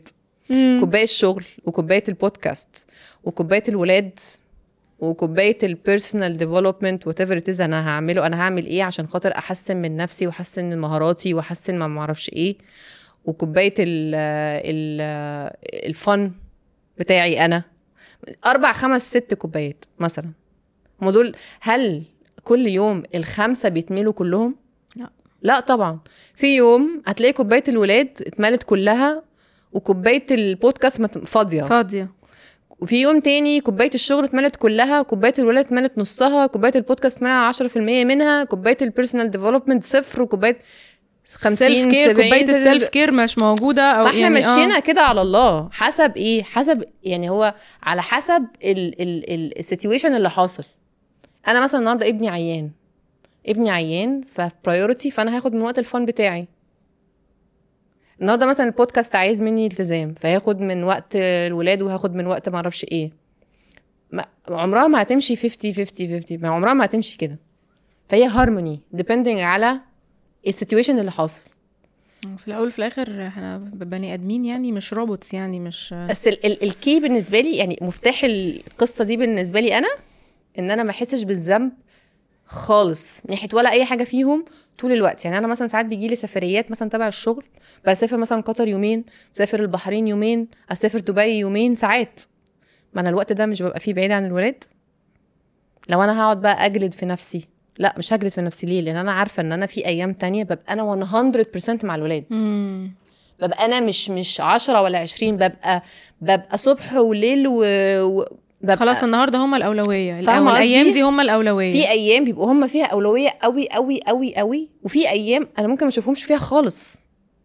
Speaker 1: مم.
Speaker 2: كوبايه الشغل وكوبايه البودكاست وكوبايه الولاد وكوبايه البيرسونال ديفلوبمنت وات ايفر انا هعمله انا هعمل ايه عشان خاطر احسن من نفسي واحسن من مهاراتي واحسن ما معرفش ايه وكوبايه ال ال الفن بتاعي انا اربع خمس ست كوبايات مثلا هم دول هل كل يوم الخمسه بيتملوا كلهم
Speaker 1: لا.
Speaker 2: لا طبعا في يوم هتلاقي كوبايه الولاد اتملت كلها وكوبايه البودكاست مت- فاضيه
Speaker 1: فاضيه
Speaker 2: وفي يوم تاني كوبايه الشغل اتملت كلها كوبايه الولاد اتملت نصها كوبايه البودكاست اتملت 10% منها كوبايه البيرسونال ديفلوبمنت صفر وكوبايه 50
Speaker 1: سيلف كير
Speaker 2: 70
Speaker 1: كوبايه السيلف كير مش موجوده او
Speaker 2: فاحنا
Speaker 1: يعني
Speaker 2: مشينا
Speaker 1: آه.
Speaker 2: كده على الله حسب ايه حسب يعني هو على حسب السيتويشن اللي حاصل انا مثلا النهارده ابني عيان ابني عيان فبرايورتي فانا هاخد من وقت الفن بتاعي النهارده مثلا البودكاست عايز مني التزام فهاخد من وقت الولاد وهاخد من وقت ما اعرفش ايه ما عمرها ما هتمشي 50 50 50 ما عمرها ما هتمشي كده فهي هارموني depending على السيتويشن اللي حاصل
Speaker 1: في الاول وفي الاخر احنا بني ادمين يعني مش روبوتس يعني مش
Speaker 2: بس ال- ال- الكي بالنسبه لي يعني مفتاح القصه دي بالنسبه لي انا ان انا ما احسش بالذنب خالص ناحيه ولا اي حاجه فيهم طول الوقت يعني انا مثلا ساعات بيجي لي سفريات مثلا تبع الشغل بسافر مثلا قطر يومين بسافر البحرين يومين اسافر دبي يومين ساعات ما انا الوقت ده مش ببقى فيه بعيد عن الولاد لو انا هقعد بقى اجلد في نفسي لا مش هجلد في نفسي ليه لان انا عارفه ان انا في ايام تانية ببقى انا 100% مع الولاد
Speaker 1: مم.
Speaker 2: ببقى انا مش مش 10 ولا 20 ببقى ببقى صبح وليل و... و... ببقى
Speaker 1: خلاص النهارده هم الاولويه
Speaker 2: فاهمة
Speaker 1: او الايام
Speaker 2: قصدي؟
Speaker 1: دي هم الاولويه
Speaker 2: في ايام بيبقوا هم فيها اولويه قوي قوي قوي قوي وفي ايام انا ممكن ما اشوفهمش فيها خالص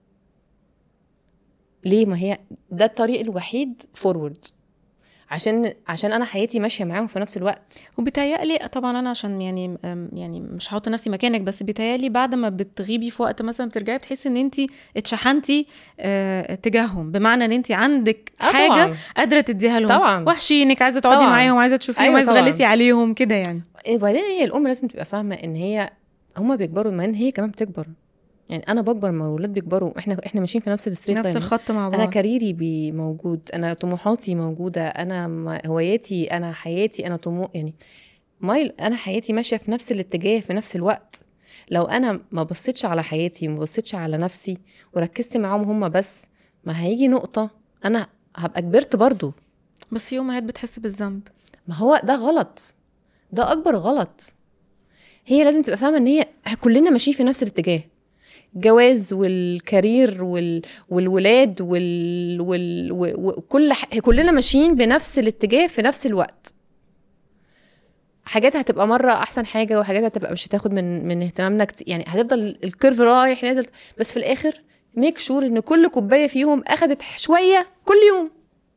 Speaker 2: ليه ما هي ده الطريق الوحيد فورورد عشان عشان انا حياتي ماشيه معاهم في نفس الوقت
Speaker 1: وبيتهيألي طبعا انا عشان يعني أم، يعني مش هحط نفسي مكانك بس بيتهيألي بعد ما بتغيبي في وقت مثلا بترجعي بتحسي ان انت اتشحنتي آه، تجاههم بمعنى ان انت عندك
Speaker 2: آه
Speaker 1: حاجه
Speaker 2: طبعاً.
Speaker 1: قادره تديها لهم
Speaker 2: طبعاً.
Speaker 1: وحشينك عايزه تقعدي
Speaker 2: طبعاً.
Speaker 1: معاهم عايزه تشوفيهم
Speaker 2: أيوة
Speaker 1: عايزه
Speaker 2: طبعاً.
Speaker 1: تغلسي عليهم كده يعني
Speaker 2: وبعدين هي الام لازم تبقى فاهمه ان هي هما بيكبروا ما إن هي كمان بتكبر يعني انا بكبر ما الولاد بيكبروا احنا احنا ماشيين في نفس الستريت
Speaker 1: نفس
Speaker 2: لاين.
Speaker 1: الخط مع بعض
Speaker 2: انا كاريري بي موجود انا طموحاتي موجوده انا م- هواياتي انا حياتي انا طموح يعني مايل انا حياتي ماشيه في نفس الاتجاه في نفس الوقت لو انا ما بصيتش على حياتي وما بصيتش على نفسي وركزت معاهم هم بس ما هيجي نقطه انا هبقى كبرت برضو
Speaker 1: بس في امهات بتحس بالذنب
Speaker 2: ما هو ده غلط ده اكبر غلط هي لازم تبقى فاهمه ان هي كلنا ماشيين في نفس الاتجاه الجواز والكارير وال... والولاد وال... وال... و- وكل ح... كلنا ماشيين بنفس الاتجاه في نفس الوقت حاجات هتبقى مره احسن حاجه وحاجات هتبقى مش هتاخد من من اهتمامنا كتير يعني هتفضل الكيرف رايح نازل بس في الاخر ميك شور ان كل كوبايه فيهم اخدت شويه كل يوم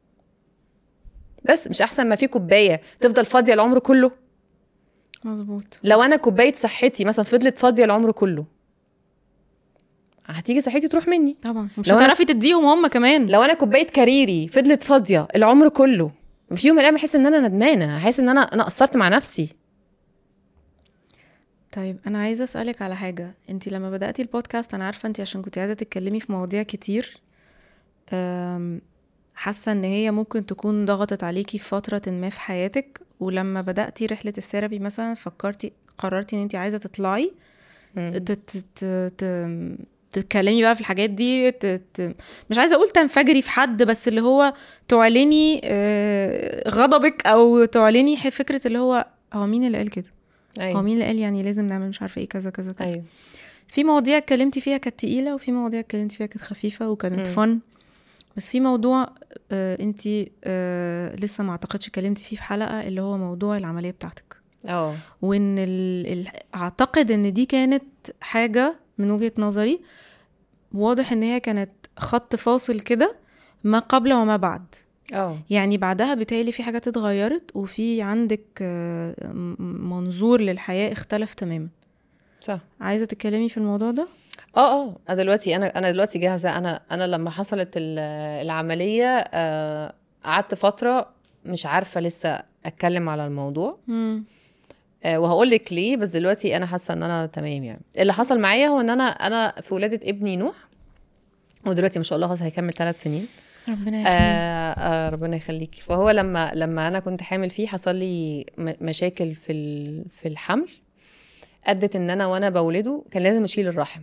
Speaker 2: بس مش احسن ما في كوبايه تفضل فاضيه العمر كله
Speaker 1: مظبوط
Speaker 2: لو انا كوبايه صحتي مثلا فضلت فاضيه العمر كله هتيجي صحتي تروح مني
Speaker 1: طبعا مش
Speaker 2: لو أنا-
Speaker 1: هتعرفي تديهم هم كمان
Speaker 2: لو انا كوبايه كاريري فضلت فاضيه العمر كله في يوم من الايام احس ان انا ندمانه احس ان انا انا قصرت مع نفسي
Speaker 1: طيب انا عايزه اسالك على حاجه انت لما بداتي البودكاست انا عارفه انت عشان كنت عايزه تتكلمي في مواضيع كتير أم، حاسه ان هي ممكن تكون ضغطت عليكي في فتره ما في حياتك ولما بداتي رحله الثيرابي مثلا فكرتي قررتي ان انت عايزه تطلعي ت- ت- ت- ت- تتكلمي بقى في الحاجات دي ت... ت... مش عايزه اقول تنفجري في حد بس اللي هو تعلني آه، غضبك او تعلني ح- فكره اللي هو هو مين اللي قال كده هو
Speaker 2: ايوه
Speaker 1: مين اللي قال يعني لازم نعمل مش عارفه ايه كذا كذا كذا
Speaker 2: ايوه
Speaker 1: في مواضيع اتكلمتي فيها كانت تقيله وفي مواضيع اتكلمتي فيها كانت خفيفه وكانت
Speaker 2: مم.
Speaker 1: فن بس في موضوع آه انت آه لسه ما اعتقدش اتكلمتي فيه في حلقه اللي هو موضوع العمليه بتاعتك
Speaker 2: اه
Speaker 1: وان ال... ال... اعتقد ان دي كانت حاجه من وجهه نظري واضح ان هي كانت خط فاصل كده ما قبل وما بعد
Speaker 2: اه
Speaker 1: يعني بعدها بتالي في حاجات اتغيرت وفي عندك آه، م- منظور للحياه اختلف تماما
Speaker 2: صح
Speaker 1: عايزه تتكلمي في الموضوع ده
Speaker 2: اه اه انا دلوقتي انا انا دلوقتي جاهزه انا انا لما حصلت ال- العمليه آه، قعدت فتره مش عارفه لسه اتكلم على الموضوع
Speaker 1: مم.
Speaker 2: آه، وهقول لك ليه بس دلوقتي انا حاسه ان انا تمام يعني اللي حصل معايا هو ان انا انا في ولاده ابني نوح ودلوقتي ما شاء الله خلاص هيكمل ثلاث سنين
Speaker 1: ربنا
Speaker 2: آه
Speaker 1: يحميه
Speaker 2: آه ربنا يخليكي فهو لما لما انا كنت حامل فيه حصل لي م- مشاكل في ال- في الحمل ادت ان انا وانا بولده كان لازم اشيل الرحم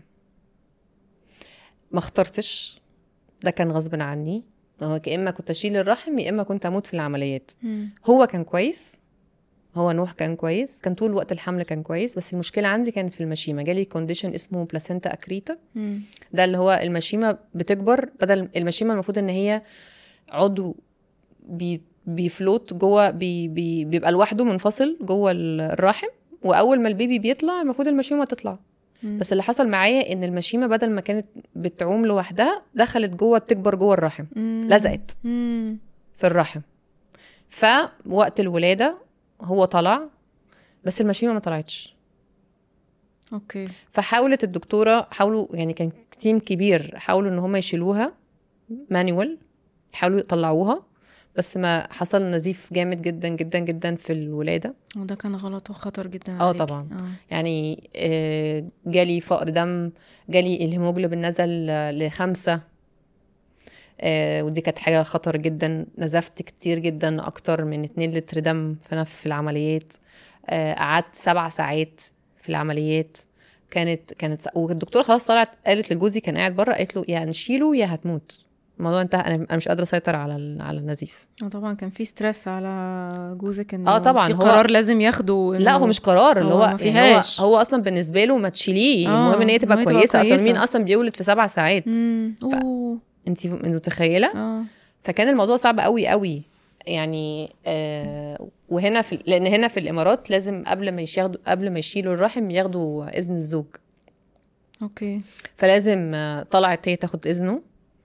Speaker 2: ما اخترتش ده كان غصب عني هو يا اما كنت اشيل الرحم يا اما كنت اموت في العمليات
Speaker 1: مم.
Speaker 2: هو كان كويس هو نوح كان كويس كان طول وقت الحمل كان كويس بس المشكله عندي كانت في المشيمه جالي كونديشن اسمه بلاسينتا اكريتا
Speaker 1: مم.
Speaker 2: ده اللي هو المشيمه بتكبر بدل المشيمه المفروض ان هي عضو بي بيفلوت جوه بي بي بيبقى لوحده منفصل جوه الرحم واول ما البيبي بيطلع المفروض المشيمه تطلع
Speaker 1: مم.
Speaker 2: بس اللي حصل معايا ان المشيمه بدل ما كانت بتعوم لوحدها دخلت جوه تكبر جوه الرحم
Speaker 1: مم.
Speaker 2: لزقت
Speaker 1: مم.
Speaker 2: في الرحم فوقت الولاده هو طلع بس المشيمه ما طلعتش
Speaker 1: اوكي
Speaker 2: فحاولت الدكتوره حاولوا يعني كان تيم كبير حاولوا ان هم يشيلوها مانيوال يحاولوا يطلعوها بس ما حصل نزيف جامد جدا جدا جدا في الولاده
Speaker 1: وده كان غلط وخطر جدا
Speaker 2: آه
Speaker 1: عليكي.
Speaker 2: طبعاً.
Speaker 1: اه
Speaker 2: يعني آه، جالي فقر دم جالي الهيموجلوبين نزل آه، لخمسة آه، ودي كانت حاجة خطر جدا نزفت كتير جدا أكتر من 2 لتر دم في نفس في العمليات آه، قعدت سبع ساعات في العمليات كانت كانت والدكتوره خلاص طلعت قالت لجوزي كان قاعد بره قالت له يا نشيله يا هتموت الموضوع انتهى انا أنا مش قادره اسيطر على ال- على النزيف
Speaker 1: آه طبعا كان في ستريس على جوزك انه
Speaker 2: آه طبعاً،
Speaker 1: في
Speaker 2: هو-
Speaker 1: قرار لازم ياخده
Speaker 2: لا
Speaker 1: إنه-
Speaker 2: هو مش قرار اللي
Speaker 1: هو
Speaker 2: هو
Speaker 1: ما
Speaker 2: يعني هو,
Speaker 1: فيهاش.
Speaker 2: هو اصلا بالنسبه له ما تشيليه
Speaker 1: آه،
Speaker 2: المهم ان هي تبقى
Speaker 1: إن هي تبقى
Speaker 2: كويسه اصلا
Speaker 1: كويسة.
Speaker 2: مين اصلا بيولد في سبع ساعات
Speaker 1: مم. اوه
Speaker 2: انت متخيله
Speaker 1: اه
Speaker 2: فكان الموضوع صعب قوي قوي يعني آه وهنا في لان هنا في الامارات لازم قبل ما ياخدوا قبل ما يشيلوا الرحم ياخدوا اذن الزوج
Speaker 1: اوكي
Speaker 2: فلازم آه، طلعت هي تاخد اذنه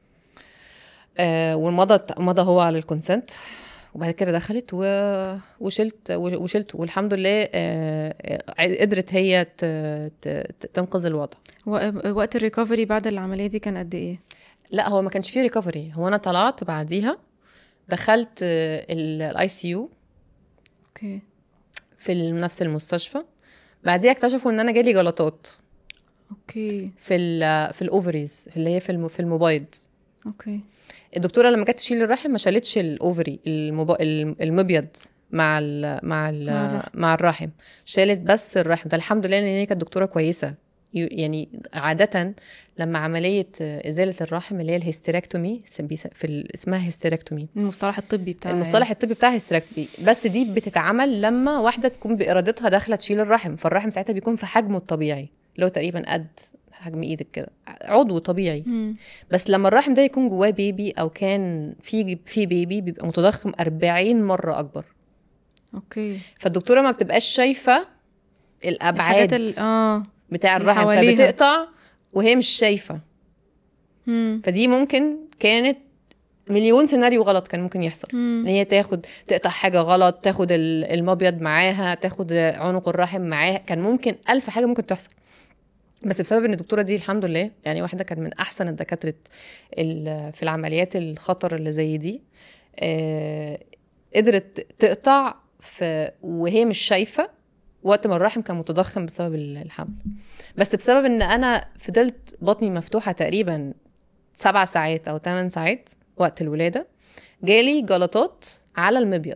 Speaker 2: آه ومضى مضى هو على الكونسنت وبعد كده دخلت و... وشلت وشلت والحمد لله آه آه، قدرت هي ت... ت... ت- تنقذ الوضع
Speaker 1: و- وقت الريكفري بعد العمليه دي كان قد ايه
Speaker 2: لا هو ما كانش فيه ريكفري هو انا طلعت بعديها دخلت الاي سي يو
Speaker 1: اوكي
Speaker 2: في ال- نفس المستشفى بعديها اكتشفوا ان انا جالي جلطات
Speaker 1: اوكي
Speaker 2: في ال في الاوفريز اللي هي في الم- في المبيض
Speaker 1: اوكي
Speaker 2: الدكتوره لما جت تشيل الرحم ما شالتش الاوفري المب... الم- المبيض مع ال مع ال
Speaker 1: مع الرحم.
Speaker 2: مع الرحم شالت بس الرحم ده الحمد لله ان هي كانت دكتوره كويسه ي- يعني عادة لما عملية إزالة الرحم اللي هي الهيستيركتومي بيس- في ال- اسمها هيستيركتومي
Speaker 1: المصطلح الطبي بتاع
Speaker 2: المصطلح الطبي بتاع هيستيركتومي بس دي بتتعمل لما واحدة تكون بإرادتها داخلة تشيل الرحم فالرحم ساعتها بيكون في حجمه الطبيعي اللي هو تقريبا قد حجم ايدك كده عضو طبيعي
Speaker 1: مم.
Speaker 2: بس لما الرحم ده يكون جواه بيبي او كان في في بيبي بيبقى متضخم 40 مره اكبر
Speaker 1: اوكي
Speaker 2: فالدكتوره ما بتبقاش شايفه
Speaker 1: الحاجات
Speaker 2: الابعاد
Speaker 1: ال... اه
Speaker 2: بتاع
Speaker 1: اللي
Speaker 2: الرحم
Speaker 1: حواليها.
Speaker 2: فبتقطع وهي مش شايفه
Speaker 1: مم.
Speaker 2: فدي ممكن كانت مليون سيناريو غلط كان ممكن يحصل
Speaker 1: مم.
Speaker 2: ان هي تاخد تقطع حاجه غلط تاخد ال- المبيض معاها تاخد عنق الرحم معاها كان ممكن الف حاجه ممكن تحصل بس بسبب ان الدكتوره دي الحمد لله يعني واحده كانت من احسن الدكاتره ال- في العمليات الخطر اللي زي دي آه، قدرت تقطع في وهي مش شايفه وقت ما الرحم كان متضخم بسبب ال- الحمل بس بسبب ان انا فضلت بطني مفتوحه تقريبا سبع ساعات او ثمان ساعات وقت الولاده جالي جلطات على المبيض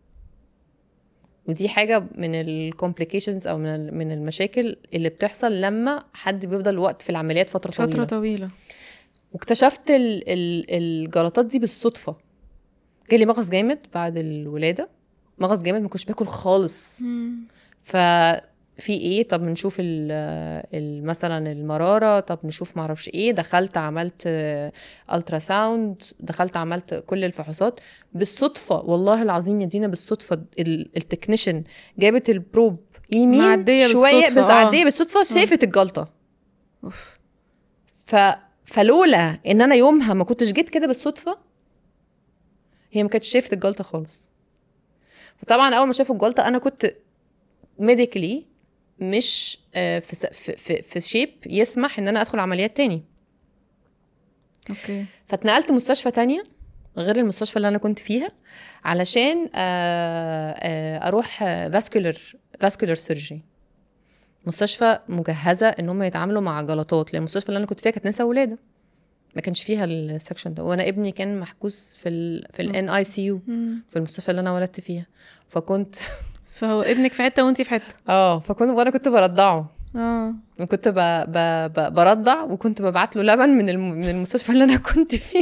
Speaker 2: ودي حاجه من الكومبليكيشنز او من ال- من المشاكل اللي بتحصل لما حد بيفضل وقت في العمليات فتره طويله
Speaker 1: فتره طويله
Speaker 2: واكتشفت ال ال الجلطات دي بالصدفه جالي مغص جامد بعد الولاده مغص جامد ما كنتش باكل خالص
Speaker 1: مم.
Speaker 2: ففي ايه طب نشوف ال ال مثلا المراره طب نشوف معرفش ايه دخلت عملت الترا ساوند دخلت عملت كل الفحوصات بالصدفه والله العظيم يا دينا بالصدفه ال- التكنيشن جابت البروب يمين
Speaker 1: معدية
Speaker 2: شويه
Speaker 1: بالصدفة،
Speaker 2: بس
Speaker 1: آه.
Speaker 2: عديه بالصدفه شافت الجلطه
Speaker 1: اوف
Speaker 2: ف فلولا ان انا يومها ما كنتش جيت كده بالصدفه هي ما كانتش شافت الجلطه خالص فطبعا اول ما شافوا الجلطه انا كنت ميديكلي مش آه، في س- في في, في شيب يسمح ان انا ادخل عمليات تاني
Speaker 1: اوكي
Speaker 2: فاتنقلت مستشفى تانية غير المستشفى اللي انا كنت فيها علشان آه، آه، اروح فاسكولر فاسكولر سيرجري مستشفى مجهزه ان هم يتعاملوا مع جلطات لان المستشفى اللي انا كنت فيها كانت نساء ولاده ما كانش فيها السكشن ده وانا ابني كان محجوز في ال في الان اي سي يو
Speaker 1: مم.
Speaker 2: في المستشفى اللي انا ولدت فيها فكنت
Speaker 1: فهو ابنك في حته وانت في حته
Speaker 2: اه فكنت وانا كنت برضعه
Speaker 1: اه
Speaker 2: كنت ب... ب... ب... برضع وكنت ببعت له لبن من الم... من المستشفى اللي انا كنت فيها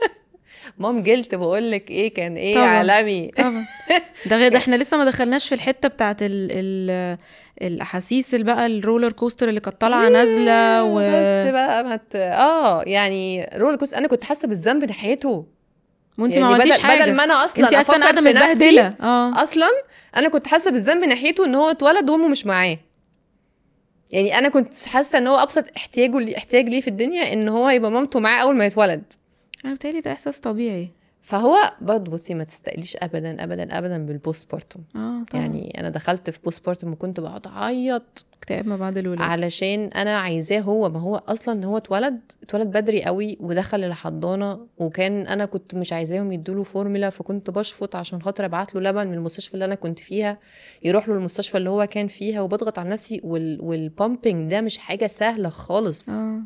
Speaker 2: مام جلت بقول لك ايه كان ايه
Speaker 1: طبعا.
Speaker 2: عالمي
Speaker 1: طبعا ده غير ده احنا لسه ما دخلناش في الحته بتاعت ال ال الاحاسيس اللي بقى الرولر كوستر اللي كانت طالعه نازله و
Speaker 2: بس بقى ما ت... اه يعني رول كوست انا كنت حاسه بالذنب ناحيته
Speaker 1: وانت
Speaker 2: يعني
Speaker 1: ما عملتيش
Speaker 2: بدل,
Speaker 1: حاجه
Speaker 2: بدل ما انا اصلا
Speaker 1: انت اصلا
Speaker 2: أفكر
Speaker 1: قاعده
Speaker 2: في نفسي،
Speaker 1: متبهدله اه
Speaker 2: اصلا انا كنت حاسه بالذنب ناحيته ان هو اتولد وامه مش معاه يعني انا كنت حاسه ان هو ابسط احتياجه لي احتياج ليه في الدنيا ان هو يبقى مامته معاه اول ما يتولد
Speaker 1: انا بتهيألي ده احساس طبيعي
Speaker 2: فهو برضه بصي ما تستقليش ابدا ابدا ابدا بالبوست بارتم
Speaker 1: اه طبعا يعني
Speaker 2: يعني انا دخلت في بوست بارتم وكنت بقعد اعيط
Speaker 1: اكتئاب ما بعد الولاده
Speaker 2: علشان انا عايزاه هو ما هو اصلا هو اتولد اتولد بدري قوي ودخل الحضانه وكان انا كنت مش عايزاهم يدوا له فورمولا فكنت بشفط عشان خاطر ابعت له لبن من المستشفى اللي انا كنت فيها يروح له المستشفى اللي هو كان فيها وبضغط على نفسي وال... والبامبنج ده مش حاجه سهله خالص
Speaker 1: اه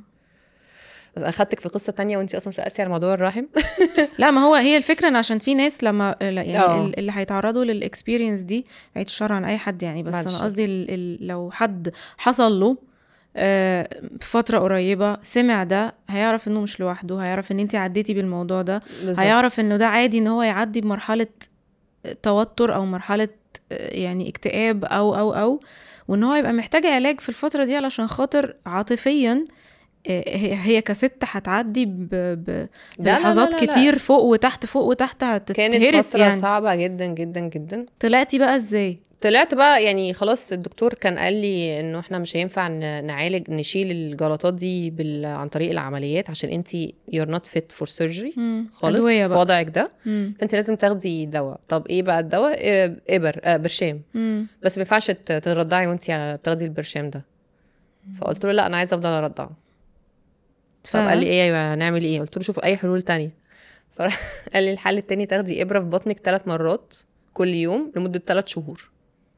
Speaker 2: بس انا خدتك في قصه تانية وانت اصلا سالتي على موضوع الرحم
Speaker 1: لا ما هو هي الفكره ان عشان في ناس لما لا يعني
Speaker 2: آه.
Speaker 1: ال- اللي هيتعرضوا للاكسبيرينس دي بعيد الشر عن اي حد يعني بس
Speaker 2: بعد
Speaker 1: انا
Speaker 2: الشر.
Speaker 1: قصدي ال- ال- لو حد حصل له آه، في فترة قريبة سمع ده هيعرف انه مش لوحده هيعرف ان انت عديتي بالموضوع ده
Speaker 2: بالظبط.
Speaker 1: هيعرف انه ده عادي ان هو يعدي بمرحلة توتر او مرحلة آه، يعني اكتئاب او او او وان هو يبقى محتاج علاج في الفترة دي علشان خاطر عاطفيا آه، هي هي كست هتعدي ب- ب-
Speaker 2: لا، لا،
Speaker 1: بلحظات
Speaker 2: لا، لا، لا.
Speaker 1: كتير فوق وتحت فوق وتحت
Speaker 2: كانت
Speaker 1: هتتهرس
Speaker 2: فتره
Speaker 1: يعني
Speaker 2: صعبه جدا جدا جدا
Speaker 1: طلعتي بقى ازاي
Speaker 2: طلعت بقى يعني خلاص الدكتور كان قال لي انه احنا مش هينفع ن- نعالج نشيل الجلطات دي بال... عن طريق العمليات عشان انت you're not fit for surgery
Speaker 1: مم.
Speaker 2: خالص
Speaker 1: أدوية
Speaker 2: في
Speaker 1: بقى
Speaker 2: وضعك ده
Speaker 1: مم.
Speaker 2: فانت لازم تاخدي دواء طب ايه بقى الدواء إيه، ابر آه برشام
Speaker 1: مم.
Speaker 2: بس ما ينفعش ت- ترضعي وانت بتاخدي البرشام ده فقلت له لا انا عايزه افضل ارضع
Speaker 1: ف...
Speaker 2: طب قال لي ايه ايوه هنعمل ايه قلت له شوف اي حلول تانية فقال لي الحل التاني تاخدي ابره في بطنك ثلاث مرات كل يوم لمده ثلاث شهور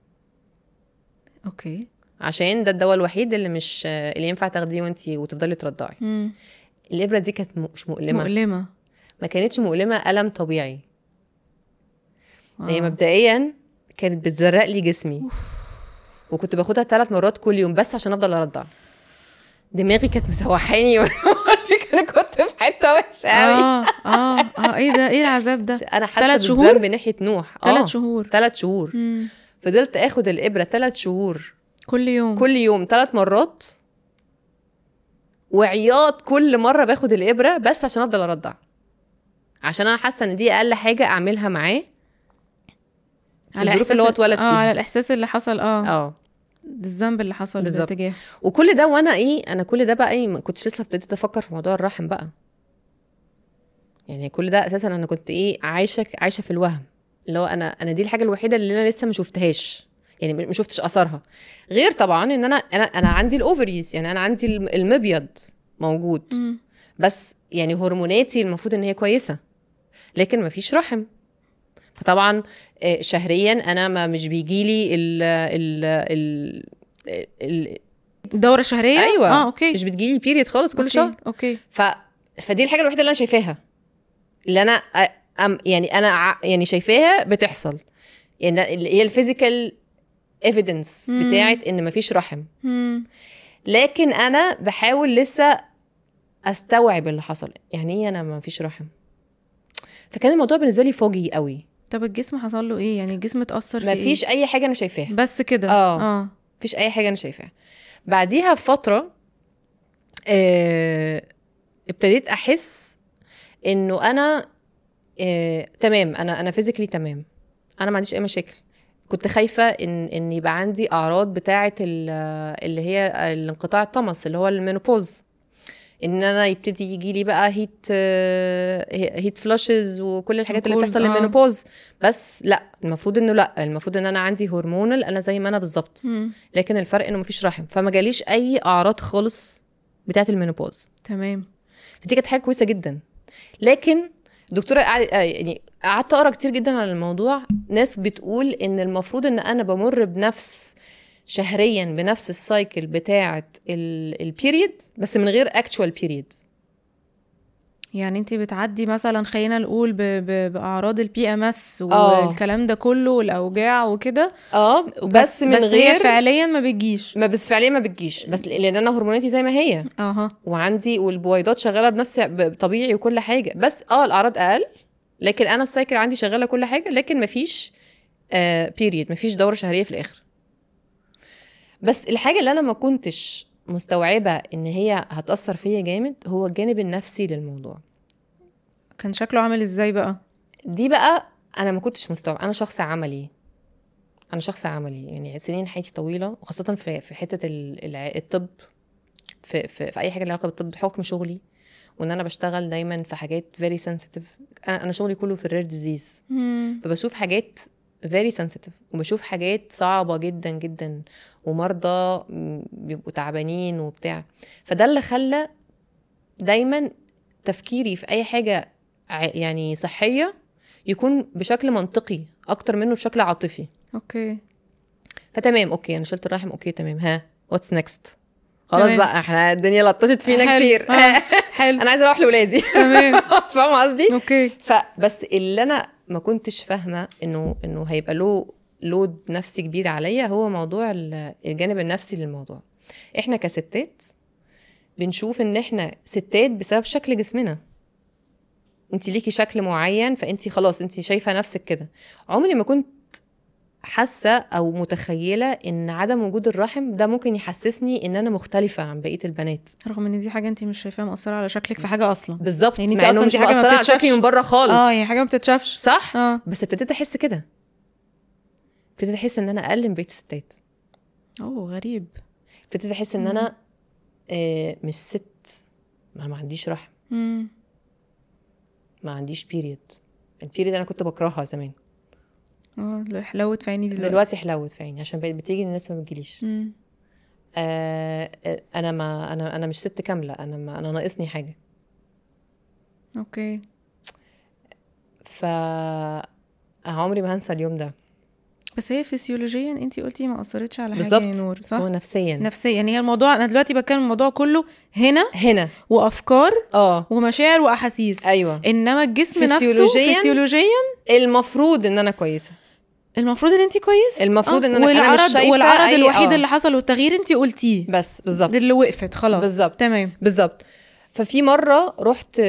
Speaker 1: اوكي
Speaker 2: عشان ده الدواء الوحيد اللي مش اللي ينفع تاخديه وانت وتفضلي ترضعي
Speaker 1: مم.
Speaker 2: الابره دي كانت م- مش مؤلمه
Speaker 1: مؤلمة
Speaker 2: ما كانتش مؤلمه الم طبيعي هي
Speaker 1: آه.
Speaker 2: مبدئيا كانت بتزرق لي جسمي وكنت باخدها ثلاث مرات كل يوم بس عشان افضل ارضع دماغي كانت مسوحاني انا كنت في حته وحشه قوي
Speaker 1: اه اه اه ايه ده ايه العذاب ده
Speaker 2: انا حاسه
Speaker 1: تلات شهور؟
Speaker 2: بالذنب ناحيه نوح
Speaker 1: ثلاث شهور
Speaker 2: ثلاث شهور
Speaker 1: مم.
Speaker 2: فضلت اخد الابره ثلاث شهور
Speaker 1: كل يوم
Speaker 2: كل يوم ثلاث مرات وعياط كل مره باخد الابره بس عشان افضل ارضع عشان انا حاسه ان دي اقل حاجه اعملها معاه في الظروف اللي هو اتولد
Speaker 1: اه على
Speaker 2: فيها
Speaker 1: الاحساس اللي حصل اه
Speaker 2: اه
Speaker 1: الذنب اللي حصل
Speaker 2: بالظبط.
Speaker 1: باتجاه
Speaker 2: وكل ده وانا ايه انا كل ده بقى ايه ما كنتش لسه ابتديت افكر في موضوع الرحم بقى يعني كل ده اساسا انا كنت ايه عايشه عايشه في الوهم اللي هو انا انا دي الحاجه الوحيده اللي انا لسه ما شفتهاش يعني ما شفتش اثرها غير طبعا ان انا انا انا عندي الاوفريز يعني انا عندي الم- المبيض موجود
Speaker 1: مم. بس
Speaker 2: يعني هرموناتي المفروض ان هي كويسه لكن ما فيش رحم فطبعا آه، شهريا انا ما مش بيجي لي ال ال ال ال
Speaker 1: دورة شهرية
Speaker 2: ايوه
Speaker 1: اه اوكي
Speaker 2: مش بتجيلي بيريد خالص كل
Speaker 1: أوكي.
Speaker 2: شهر
Speaker 1: اوكي
Speaker 2: ف... فدي الحاجه الوحيده اللي انا شايفاها اللي انا أ- أم يعني انا ع- يعني شايفاها بتحصل يعني اللي هي الفيزيكال ايفيدنس
Speaker 1: مم.
Speaker 2: بتاعت ان مفيش رحم
Speaker 1: مم.
Speaker 2: لكن انا بحاول لسه استوعب اللي حصل يعني ايه انا مفيش رحم فكان الموضوع بالنسبه لي فوجي قوي
Speaker 1: طب الجسم حصل له ايه يعني الجسم اتأثر في
Speaker 2: مفيش اي حاجه انا شايفاها
Speaker 1: ايه بس كده
Speaker 2: آه.
Speaker 1: اه
Speaker 2: مفيش اي حاجه انا شايفاها بعديها بفتره آه ابتديت احس انه انا آه تمام انا انا فيزيكلي تمام انا ما عنديش اي مشاكل كنت خايفه ان ان يبقى عندي اعراض بتاعه ال- اللي هي الانقطاع الطمس اللي هو المينوبوز ان انا يبتدي يجي لي بقى هيت آه، هيت فلاشز وكل الحاجات اللي
Speaker 1: وكل-
Speaker 2: بتحصل
Speaker 1: آه.
Speaker 2: للمينوبوز بس لا المفروض انه لا المفروض ان انا عندي هرمونال انا زي ما انا بالظبط
Speaker 1: مم.
Speaker 2: لكن الفرق انه مفيش رحم فما جاليش اي اعراض خالص بتاعه المينوبوز
Speaker 1: تمام
Speaker 2: فدي كانت حاجه كويسه جدا لكن الدكتوره قعد آه، يعني قعدت اقرا كتير جدا على الموضوع ناس بتقول ان المفروض ان انا بمر بنفس شهريا بنفس السايكل بتاعه البيريد بس من غير اكتوال بيريد
Speaker 1: يعني انت بتعدي مثلا خلينا نقول ب... ب... باعراض البي ام اس
Speaker 2: آه.
Speaker 1: والكلام ده كله والاوجاع وكده
Speaker 2: اه بس من
Speaker 1: بس
Speaker 2: غير
Speaker 1: هي فعليا ما بتجيش
Speaker 2: ما بس فعليا ما بتجيش بس لان انا هرموناتي زي ما هي
Speaker 1: اها
Speaker 2: وعندي والبويضات شغاله بنفس ب- طبيعي وكل حاجه بس اه الاعراض اقل لكن انا السايكل عندي شغاله كل حاجه لكن مفيش آه بيريد مفيش دوره شهريه في الاخر بس الحاجه اللي انا ما كنتش مستوعبه ان هي هتاثر فيا جامد هو الجانب النفسي للموضوع
Speaker 1: كان شكله عامل ازاي بقى
Speaker 2: دي بقى انا ما كنتش مستوعب انا شخص عملي انا شخص عملي يعني سنين حياتي طويله وخاصه في في حته ال- الع- الطب في, في في اي حاجه لها علاقه بالطب بحكم شغلي وان انا بشتغل دايما في حاجات فيري سنسيتيف انا أنا شغلي كله في الرير ديزيز فبشوف حاجات فيري سنسيتيف وبشوف حاجات صعبه جدا جدا ومرضى م- بيبقوا تعبانين وبتاع فده اللي خلى دايما تفكيري في اي حاجه ع- يعني صحيه يكون بشكل منطقي اكتر منه بشكل عاطفي
Speaker 1: اوكي
Speaker 2: فتمام اوكي انا شلت الرحم اوكي تمام ها واتس نيكست خلاص
Speaker 1: تمام.
Speaker 2: بقى احنا الدنيا لطشت فينا
Speaker 1: حلو.
Speaker 2: كتير
Speaker 1: آه. حلو
Speaker 2: انا عايزه اروح لاولادي
Speaker 1: تمام
Speaker 2: فاهمه قصدي
Speaker 1: اوكي
Speaker 2: فبس اللي انا ما كنتش فاهمه انه انه هيبقى له لود نفسي كبير عليا هو موضوع ال- الجانب النفسي للموضوع احنا كستات بنشوف ان احنا ستات بسبب شكل جسمنا انت ليكي شكل معين فانت خلاص انت شايفه نفسك كده عمري ما كنت حاسه او متخيله ان عدم وجود الرحم ده ممكن يحسسني ان انا مختلفه عن بقيه البنات
Speaker 1: رغم ان دي حاجه انت مش شايفاها مؤثره على شكلك في حاجه اصلا
Speaker 2: بالظبط
Speaker 1: يعني انت
Speaker 2: مع انه
Speaker 1: أصلاً
Speaker 2: مش
Speaker 1: دي حاجة ما
Speaker 2: مأثرة على
Speaker 1: بتتشافش.
Speaker 2: شكلي من بره خالص
Speaker 1: اه هي حاجه ما بتتشافش
Speaker 2: صح
Speaker 1: اه
Speaker 2: بس ابتديت احس كده ابتديت احس ان انا اقل من بقيه الستات
Speaker 1: اوه غريب
Speaker 2: ابتديت احس ان انا آه مش ست ما ما عنديش رحم
Speaker 1: مم.
Speaker 2: ما عنديش بيريد البيريد انا كنت بكرهها زمان
Speaker 1: اه اللي حلوت في عيني دلوقتي,
Speaker 2: دلوقتي حلوت في عيني عشان بقت بتيجي الناس ما بتجيليش
Speaker 1: مم.
Speaker 2: آه آه، انا ما انا انا مش ست كامله انا ما انا ناقصني حاجه
Speaker 1: اوكي
Speaker 2: ف عمري ما هنسى اليوم ده
Speaker 1: بس هي فسيولوجيا انت قلتي ما اثرتش على حاجه
Speaker 2: بالظبط
Speaker 1: يا نور صح
Speaker 2: هو نفسيا
Speaker 1: نفسيا يعني هي الموضوع انا دلوقتي بتكلم الموضوع كله هنا
Speaker 2: هنا
Speaker 1: وافكار
Speaker 2: اه
Speaker 1: ومشاعر واحاسيس
Speaker 2: ايوه
Speaker 1: انما الجسم نفسه
Speaker 2: فسيولوجياً
Speaker 1: فسيولوجيا
Speaker 2: المفروض ان انا كويسه
Speaker 1: المفروض ان انت كويس
Speaker 2: المفروض ان انا
Speaker 1: والعرض
Speaker 2: انا مش شايفه
Speaker 1: والعرض
Speaker 2: أي-
Speaker 1: الوحيد
Speaker 2: آه.
Speaker 1: اللي حصل والتغيير انت قلتيه
Speaker 2: بس بالظبط
Speaker 1: اللي وقفت خلاص
Speaker 2: بالظبط.
Speaker 1: تمام
Speaker 2: بالظبط ففي مره رحت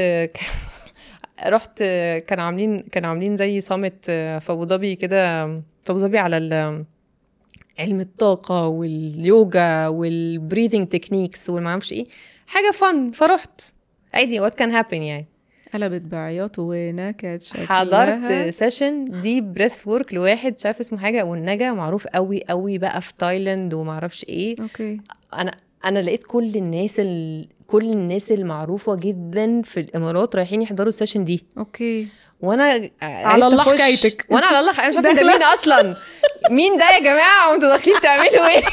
Speaker 2: رحت كانوا عاملين كانوا عاملين زي صامت في ابو ظبي كده في ابو ظبي على ال- علم الطاقه واليوجا والبريذنج تكنيكس والمعرفش ايه حاجه فن فرحت عادي وات كان هابن يعني
Speaker 1: قلبت بعياط ونكد شكلها
Speaker 2: حضرت سيشن ديب بريث ورك لواحد شاف اسمه حاجه والنجا معروف قوي قوي بقى في تايلاند ومعرفش ايه
Speaker 1: اوكي
Speaker 2: انا انا لقيت كل الناس ال... كل الناس المعروفه جدا في الامارات رايحين يحضروا السيشن دي
Speaker 1: اوكي
Speaker 2: وانا
Speaker 1: على
Speaker 2: عرفت
Speaker 1: الله
Speaker 2: أخش.
Speaker 1: حكايتك.
Speaker 2: وانا على الله حكايتك. انا مش عارفه ده
Speaker 1: داخلة.
Speaker 2: مين اصلا مين ده يا جماعه وانتوا داخلين تعملوا ايه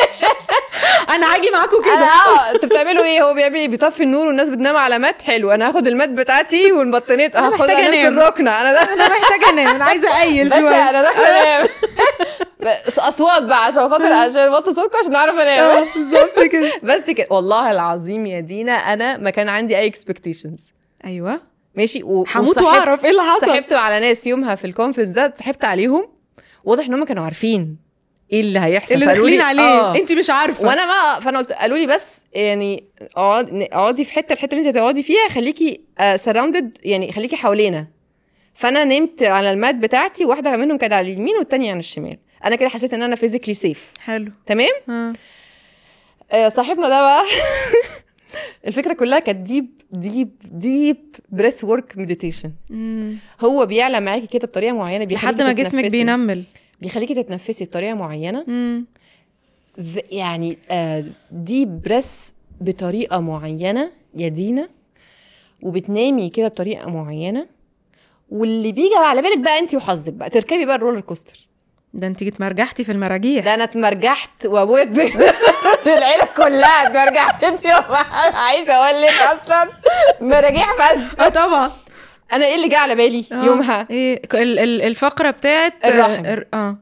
Speaker 1: انا هاجي معاكم
Speaker 2: انا
Speaker 1: كده
Speaker 2: اه انتوا بتعملوا ايه هو بيعمل إيه؟ بيطفي النور والناس بتنام على مات حلو انا هاخد المات بتاعتي والبطانيه
Speaker 1: أنا
Speaker 2: هاخدها
Speaker 1: محتاجة
Speaker 2: انام في
Speaker 1: أنام.
Speaker 2: الركنه انا ده
Speaker 1: انا محتاجه انام انا عايزه اقيل
Speaker 2: باشا
Speaker 1: شويه
Speaker 2: انا داخله انام بس اصوات بقى عشان خاطر عشان بطل صوتكم عشان اعرف انام
Speaker 1: اه بالظبط كده
Speaker 2: بس كده والله العظيم يا دينا انا ما كان عندي اي اكسبكتيشنز
Speaker 1: ايوه
Speaker 2: ماشي و...
Speaker 1: هموت
Speaker 2: وصاحبت-
Speaker 1: واعرف ايه اللي حصل
Speaker 2: صاحبت على ناس يومها في الكونفرنس ده صاحبت عليهم واضح ان هم كانوا عارفين ايه اللي هيحصل
Speaker 1: اللي
Speaker 2: فقالوا لي-
Speaker 1: داخلين عليه
Speaker 2: آه.
Speaker 1: انت مش عارفه
Speaker 2: وانا ما فانا قلت قالوا لي بس يعني اقعد- اقعدي في حته الحته اللي انت هتقعدي فيها خليكي سراوندد يعني خليكي حوالينا فانا نمت على المات بتاعتي واحده منهم كانت على اليمين والتانية على الشمال انا كده حسيت ان انا فيزيكلي سيف
Speaker 1: حلو
Speaker 2: تمام
Speaker 1: ها
Speaker 2: آه، صاحبنا ده بقى الفكره كلها كانت ديب ديب ديب بريث ورك مديتيشن
Speaker 1: مم.
Speaker 2: هو بيعلى معاكي كده بطريقه معينه بيخليكي
Speaker 1: لحد ما جسمك
Speaker 2: تتنفسي.
Speaker 1: بينمل
Speaker 2: بيخليكي تتنفسي بطريقه معينه
Speaker 1: مم.
Speaker 2: ف- يعني ديب بريس بطريقه معينه يا دينا وبتنامي كده بطريقه معينه واللي بيجي على بالك بقى انت وحظك بقى تركبي بقى الرولر كوستر
Speaker 1: ده انت اتمرجحتي في المراجيح
Speaker 2: ده انا اتمرجحت وابويا ات- العيله كلها اتمرجحت انت عايزه اقول لك اصلا مراجيح بس
Speaker 1: اه طبعا
Speaker 2: انا ايه اللي جه على بالي
Speaker 1: آه.
Speaker 2: يومها
Speaker 1: ايه ك- ال- ال- الفقره بتاعت
Speaker 2: الرحم.
Speaker 1: اه اه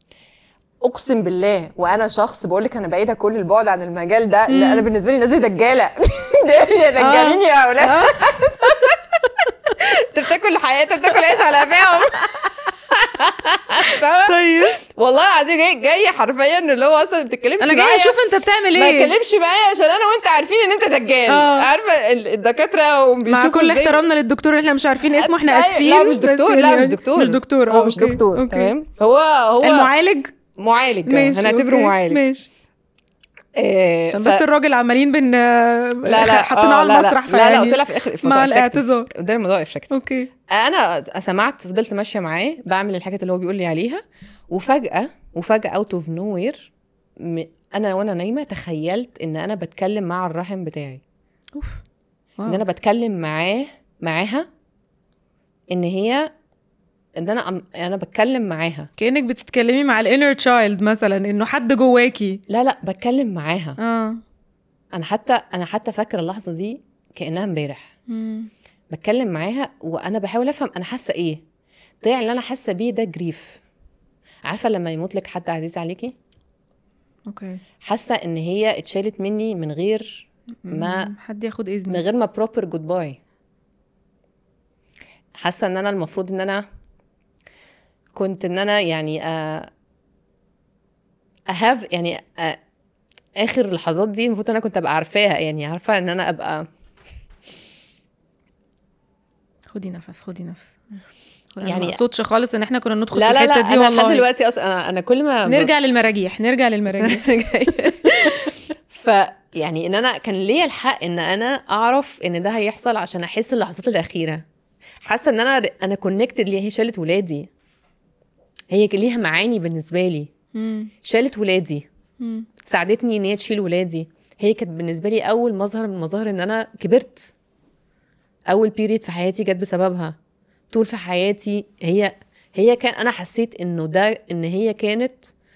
Speaker 2: اقسم بالله وانا شخص بقول لك انا بعيده كل البعد عن المجال ده لا انا بالنسبه لي الناس دي دجاله دي دجالين يا اولاد
Speaker 1: آه.
Speaker 2: حياتها بتاكل عيش على قفاهم فاهمة؟
Speaker 1: طيب
Speaker 2: والله العظيم جاي جاي حرفيا اللي هو اصلا ما بتتكلمش
Speaker 1: انا
Speaker 2: معايا
Speaker 1: جايه اشوف انت بتعمل
Speaker 2: ما
Speaker 1: ايه
Speaker 2: تكلمش معايا عشان انا وانت عارفين ان انت دجال
Speaker 1: آه.
Speaker 2: عارفه ال- الدكاتره
Speaker 1: مع
Speaker 2: وبيشوفوا
Speaker 1: كل
Speaker 2: إزاي-
Speaker 1: احترامنا للدكتور اللي احنا مش عارفين اسمه احنا
Speaker 2: أيوة،
Speaker 1: اسفين
Speaker 2: لا مش
Speaker 1: بس
Speaker 2: دكتور
Speaker 1: يعني
Speaker 2: لا مش دكتور
Speaker 1: مش دكتور
Speaker 2: هو مش
Speaker 1: أوكي،
Speaker 2: دكتور
Speaker 1: أوكي.
Speaker 2: تمام هو هو
Speaker 1: المعالج
Speaker 2: معالج
Speaker 1: ماشي
Speaker 2: هنعتبره
Speaker 1: أوكي،
Speaker 2: معالج
Speaker 1: ماشي
Speaker 2: آه،
Speaker 1: عشان
Speaker 2: ف-
Speaker 1: بس الراجل عمالين بن
Speaker 2: لا لا
Speaker 1: حاطينه
Speaker 2: آه،
Speaker 1: على
Speaker 2: لا، لا.
Speaker 1: المسرح
Speaker 2: لا لا
Speaker 1: فيعني
Speaker 2: قلت لها في الاخر
Speaker 1: مع
Speaker 2: الموضوع effective.
Speaker 1: الاعتذار
Speaker 2: قلت لها الموضوع افكت
Speaker 1: اوكي
Speaker 2: انا سمعت فضلت ماشيه معاه بعمل الحاجات اللي هو بيقول لي عليها وفجاه وفجاه اوت اوف نو وير انا وانا نايمه تخيلت ان انا بتكلم مع الرحم بتاعي
Speaker 1: اوف
Speaker 2: ان انا بتكلم معاه معاها ان هي ان انا أم... انا بتكلم معاها
Speaker 1: كانك بتتكلمي مع الانر تشايلد مثلا انه حد جواكي
Speaker 2: لا لا بتكلم معاها
Speaker 1: اه
Speaker 2: انا حتى انا حتى فاكره اللحظه دي كانها امبارح
Speaker 1: مم.
Speaker 2: بتكلم معاها وانا بحاول افهم انا حاسه ايه طلع اللي انا حاسه بيه ده جريف عارفه لما يموت لك حد عزيز عليكي
Speaker 1: اوكي
Speaker 2: حاسه ان هي اتشالت مني من غير ما
Speaker 1: مم. حد ياخد
Speaker 2: من
Speaker 1: اذني
Speaker 2: غير ما بروبر جود باي حاسه ان انا المفروض ان انا كنت ان انا يعني اهاف يعني آه، اخر اللحظات دي المفروض ان انا كنت ابقى عارفاها يعني عارفه ان انا ابقى
Speaker 1: خدي نفس خدي نفس يعني
Speaker 2: يعني-
Speaker 1: ما اقصدش خالص ان احنا كنا ندخل
Speaker 2: لا
Speaker 1: في
Speaker 2: لا لا
Speaker 1: الحته دي
Speaker 2: انا لحد
Speaker 1: والله
Speaker 2: دلوقتي اصلا انا انا كل ما ب-
Speaker 1: نرجع للمراجيح نرجع للمراجيح
Speaker 2: ف يعني ان انا كان ليا الحق ان انا اعرف ان ده هيحصل عشان احس اللحظات الاخيره حاسه ان انا انا كونكتد ليها هي شالت ولادي هي كان ليها معاني بالنسبه لي
Speaker 1: مم.
Speaker 2: شالت ولادي
Speaker 1: مم.
Speaker 2: ساعدتني ان هي تشيل ولادي هي كانت بالنسبه لي اول مظهر من مظاهر ان انا كبرت اول بيريد في حياتي جت بسببها طول في حياتي هي هي كان انا حسيت انه ده ان هي كانت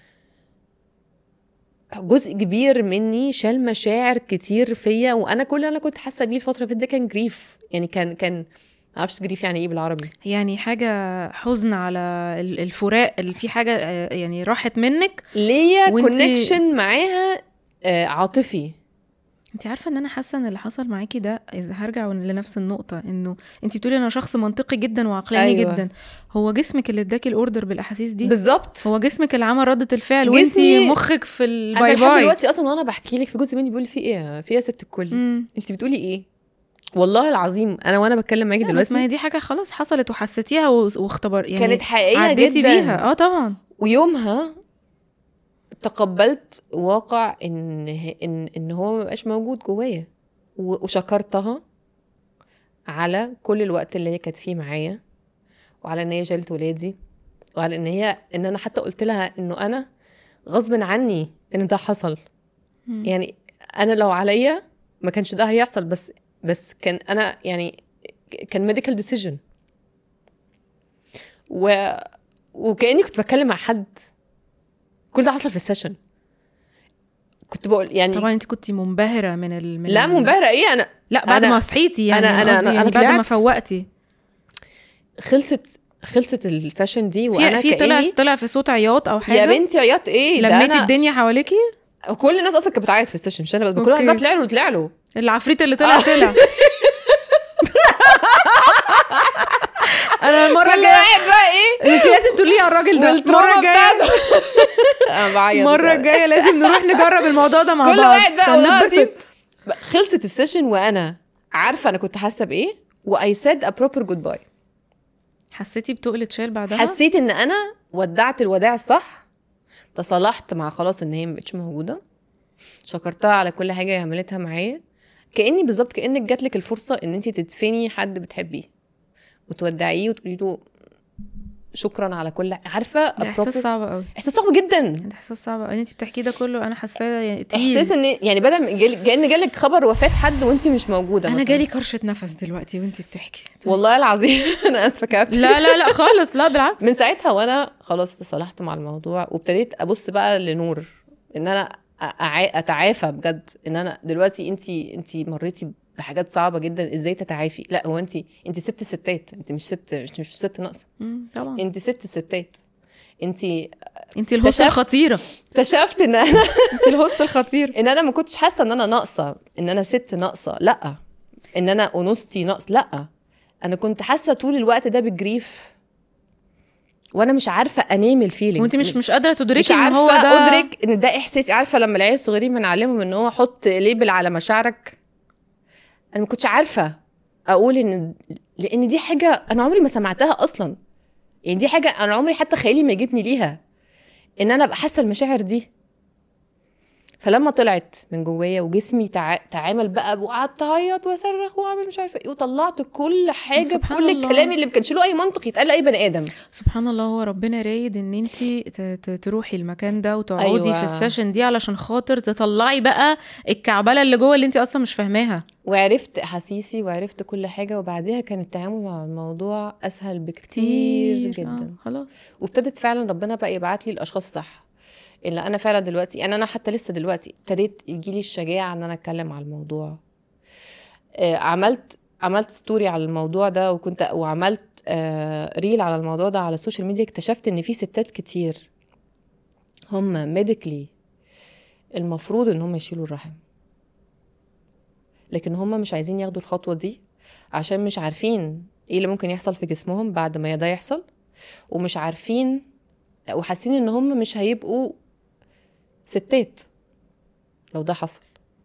Speaker 2: جزء كبير مني شال مشاعر كتير فيا وانا كل اللي انا كنت حاسه بيه الفتره اللي فاتت ده كان جريف يعني كان كان معرفش جريف يعني ايه بالعربي
Speaker 1: يعني حاجة حزن على ال- الفراق اللي في حاجة آه، يعني راحت منك
Speaker 2: ليا
Speaker 1: وانتي-
Speaker 2: كونكشن معاها آه، عاطفي
Speaker 1: انت عارفة ان انا حاسة ان اللي حصل معاكي ده إذا هرجع لنفس النقطة انه انت بتقولي انا شخص منطقي جدا وعقلاني
Speaker 2: أيوة.
Speaker 1: أيوة. جدا هو جسمك اللي اداكي الاوردر بالاحاسيس دي
Speaker 2: بالظبط
Speaker 1: هو جسمك اللي عمل ردة الفعل وانت
Speaker 2: جسمي-
Speaker 1: مخك في
Speaker 2: انا
Speaker 1: الباي
Speaker 2: لحد
Speaker 1: باي
Speaker 2: دلوقتي اصلا وانا بحكي لك في جزء مني بيقول لي في ايه في ايه يا ست الكل
Speaker 1: مم.
Speaker 2: انت بتقولي ايه والله العظيم انا وانا بتكلم معاكي
Speaker 1: لا، بس ما هي
Speaker 2: دلوقتي
Speaker 1: دي حاجة خلاص حصلت وحسيتيها و- واختبر يعني
Speaker 2: كانت حقيقيه
Speaker 1: عديتي
Speaker 2: جدا
Speaker 1: بيها اه طبعا
Speaker 2: ويومها تقبلت واقع ان ان ان هو ما بقاش موجود جوايا و- وشكرتها على كل الوقت اللي هي كانت فيه معايا وعلى ان هي شالت ولادي وعلى ان هي ان انا حتى قلت لها انه انا غصب عني ان ده حصل
Speaker 1: مم.
Speaker 2: يعني انا لو عليا ما كانش ده هيحصل بس بس كان انا يعني كان ميديكال ديسيجن و وكاني كنت بتكلم مع حد كل ده حصل في السيشن كنت بقول يعني
Speaker 1: طبعا انت كنت منبهرة من ال... من
Speaker 2: لا
Speaker 1: ال-
Speaker 2: منبهره ايه انا
Speaker 1: لا بعد
Speaker 2: أنا-
Speaker 1: ما صحيتي يعني
Speaker 2: أنا-
Speaker 1: أنا
Speaker 2: أنا-
Speaker 1: قصدي
Speaker 2: أنا-
Speaker 1: يعني
Speaker 2: أنا
Speaker 1: بعد ما
Speaker 2: طلعت-
Speaker 1: فوقتي
Speaker 2: خلصت خلصت السيشن دي وانا
Speaker 1: في في طلع
Speaker 2: كاني
Speaker 1: طلع في صوت عياط او حاجه
Speaker 2: يا بنتي عياط ايه ده
Speaker 1: لميتي
Speaker 2: انا
Speaker 1: الدنيا حواليكي
Speaker 2: كل الناس اصلا كانت بتعيط في السيشن مش انا بس كل واحد
Speaker 1: أوكي.
Speaker 2: بقى طلع له طلع له
Speaker 1: العفريت اللي طلع
Speaker 2: آه.
Speaker 1: طلع انا المره
Speaker 2: كل
Speaker 1: الجايه
Speaker 2: واحد بقى ايه
Speaker 1: انت لازم تقولي على الراجل ده المره
Speaker 2: والتروما
Speaker 1: الجايه
Speaker 2: بتاعته انا بعيط
Speaker 1: المره
Speaker 2: بصراحة.
Speaker 1: الجايه لازم نروح نجرب الموضوع ده مع
Speaker 2: كل
Speaker 1: بعض
Speaker 2: واحد بقى
Speaker 1: عشان
Speaker 2: والله العظيم
Speaker 1: نتبسط
Speaker 2: بقى خلصت السيشن وانا عارفه انا كنت حاسه بايه واي سيد ا بروبر جود باي
Speaker 1: حسيتي بتقل تشيل بعدها
Speaker 2: حسيت ان انا ودعت الوداع الصح تصالحت مع خلاص ان هي مبقتش موجوده شكرتها على كل حاجه هي عملتها معايا كاني بالظبط كانك جاتلك الفرصه ان انت تدفني حد بتحبيه وتودعيه وتقولي له شكرا على كل عارفه
Speaker 1: ده احساس
Speaker 2: appropriate-
Speaker 1: صعب قوي
Speaker 2: احساس صعب جدا
Speaker 1: ده احساس صعب قوي انت بتحكيه ده كله انا حاساه يعني تقيل
Speaker 2: احساس ان يعني بدل ما جالك- كان جالك خبر وفاه حد وانت مش موجوده
Speaker 1: انا
Speaker 2: مثلاً.
Speaker 1: جالي كرشه نفس دلوقتي وانت بتحكي
Speaker 2: والله العظيم انا اسفه كابتن
Speaker 1: لا لا لا خالص لا بالعكس
Speaker 2: من ساعتها وانا خلاص تصالحت مع الموضوع وابتديت ابص بقى لنور ان انا أع- اتعافى بجد ان انا دلوقتي انت انت مريتي بحاجات صعبه جدا ازاي تتعافي لا هو انت انت ست ستات انت مش ست مش, مش ست ناقصه
Speaker 1: مم، طبعا
Speaker 2: انت ست ستات انت
Speaker 1: انت الهوست
Speaker 2: اكتشفت-
Speaker 1: الخطيره
Speaker 2: اكتشفت ان انا
Speaker 1: انت الهوست الخطير
Speaker 2: ان انا ما كنتش حاسه ان انا ناقصه ان انا ست ناقصه لا ان انا انوثتي ناقص لا انا كنت حاسه طول الوقت ده بجريف وانا مش عارفه انام الفيلينج
Speaker 1: وانت مش مش قادره
Speaker 2: مش
Speaker 1: تدركي ان
Speaker 2: عارفه
Speaker 1: هو ده
Speaker 2: ادرك ان ده احساسي عارفه لما العيال الصغيرين بنعلمهم ان هو حط ليبل على مشاعرك انا ما كنتش عارفه اقول ان لان دي حاجه انا عمري ما سمعتها اصلا يعني دي حاجه انا عمري حتى خيالي ما يجيبني ليها ان انا ابقى حاسه المشاعر دي فلما طلعت من جوايا وجسمي تع... تعامل بقى وقعدت اعيط واصرخ واعمل مش عارفه ايه وطلعت كل حاجه
Speaker 1: سبحان
Speaker 2: بكل
Speaker 1: الله.
Speaker 2: الكلام اللي ما كانش له اي منطق يتقال لاي بني ادم
Speaker 1: سبحان الله هو ربنا رايد ان انت تروحي المكان ده وتقعدي
Speaker 2: أيوة.
Speaker 1: في السيشن دي علشان خاطر تطلعي بقى الكعبله اللي جوه اللي انت اصلا مش فاهماها
Speaker 2: وعرفت احاسيسي وعرفت كل حاجه وبعديها كان التعامل مع الموضوع اسهل بكتير
Speaker 1: كتير
Speaker 2: جدا
Speaker 1: آه خلاص
Speaker 2: وابتدت فعلا ربنا بقى يبعت لي الاشخاص الصح اللي انا فعلا دلوقتي يعني انا حتى لسه دلوقتي ابتديت يجيلي الشجاعه ان انا اتكلم على الموضوع آه، عملت عملت ستوري على الموضوع ده وكنت وعملت آه، ريل على الموضوع ده على السوشيال ميديا اكتشفت ان في ستات كتير هم ميديكلي المفروض ان هم يشيلوا الرحم لكن هم مش عايزين ياخدوا الخطوه دي عشان مش عارفين ايه اللي ممكن يحصل في جسمهم بعد ما ده يحصل ومش عارفين وحاسين ان هم مش هيبقوا ستات لو ده حصل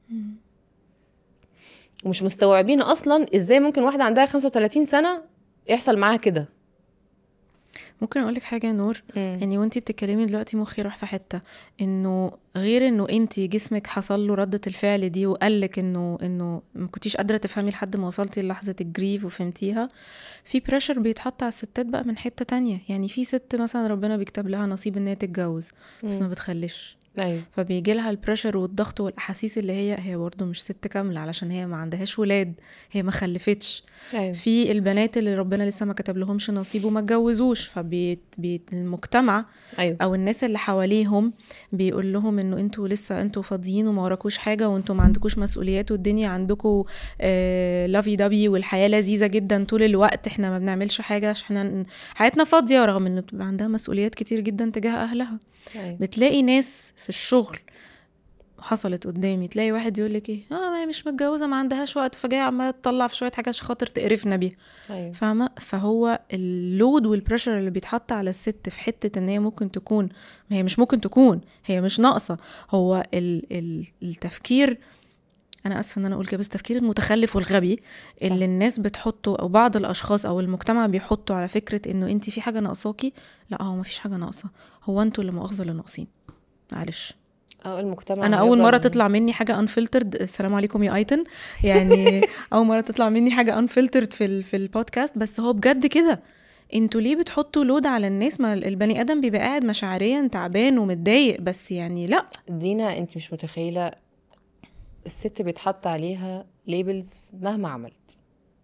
Speaker 2: ومش مستوعبين اصلا ازاي ممكن واحده عندها 35 سنه يحصل معاها كده
Speaker 1: ممكن اقول لك حاجه يا نور يعني وانتي بتتكلمي دلوقتي مخي راح في حته انه غير انه انتي جسمك حصل له رده الفعل دي وقالك انه انه ما كنتيش قادره تفهمي لحد ما وصلتي للحظه الجريف وفهمتيها في بريشر بيتحط على الستات بقى من حته تانية يعني في ست مثلا ربنا بيكتب لها نصيب ان هي تتجوز بس ما بتخلفش
Speaker 2: ايوه
Speaker 1: فبيجي لها البريشر والضغط والاحاسيس اللي هي هي برضه مش ست كامله علشان هي ما عندهاش ولاد هي ما خلفتش
Speaker 2: ايوه
Speaker 1: في البنات اللي ربنا لسه ما كتب لهمش نصيب وما اتجوزوش فالمجتمع
Speaker 2: ايوه
Speaker 1: او الناس اللي حواليهم بيقول لهم انه انتوا لسه انتوا فاضيين وما وراكوش حاجه وانتوا ما عندكوش مسؤوليات والدنيا عندكم لافي دبي والحياه لذيذه جدا طول الوقت احنا ما بنعملش حاجه عشان احنا حياتنا فاضيه رغم ان بتبقى عندها مسؤوليات كتير جدا تجاه اهلها
Speaker 2: ايوه
Speaker 1: بتلاقي ناس في الشغل حصلت قدامي تلاقي واحد يقول لك ايه اه ما هي مش متجوزه ما عندهاش وقت فجايه عماله تطلع في شويه حاجات عشان خاطر تقرفنا بيها
Speaker 2: ايوه
Speaker 1: فاهمه فهو اللود والبريشر اللي بيتحط على الست في حته ان هي ممكن تكون ما هي مش ممكن تكون هي مش ناقصه هو ال ال التفكير انا اسفه ان انا اقول كده بس التفكير المتخلف والغبي
Speaker 2: صح.
Speaker 1: اللي الناس بتحطه او بعض الاشخاص او المجتمع بيحطوا على فكره انه انت في حاجه ناقصاكي لا هو ما فيش حاجه ناقصه هو انتوا اللي مؤاخذه اللي ناقصين معلش
Speaker 2: اه المجتمع
Speaker 1: انا اول
Speaker 2: هيفضل-
Speaker 1: مره تطلع مني حاجه انفلترد السلام عليكم يا ايتن يعني اول مره تطلع مني حاجه انفلترد في ال- في البودكاست بس هو بجد كده انتوا ليه بتحطوا لود على الناس ما البني ادم بيبقى قاعد مشاعريا تعبان ومتضايق بس يعني لا
Speaker 2: دينا انت مش متخيله الست بيتحط عليها ليبلز مهما عملت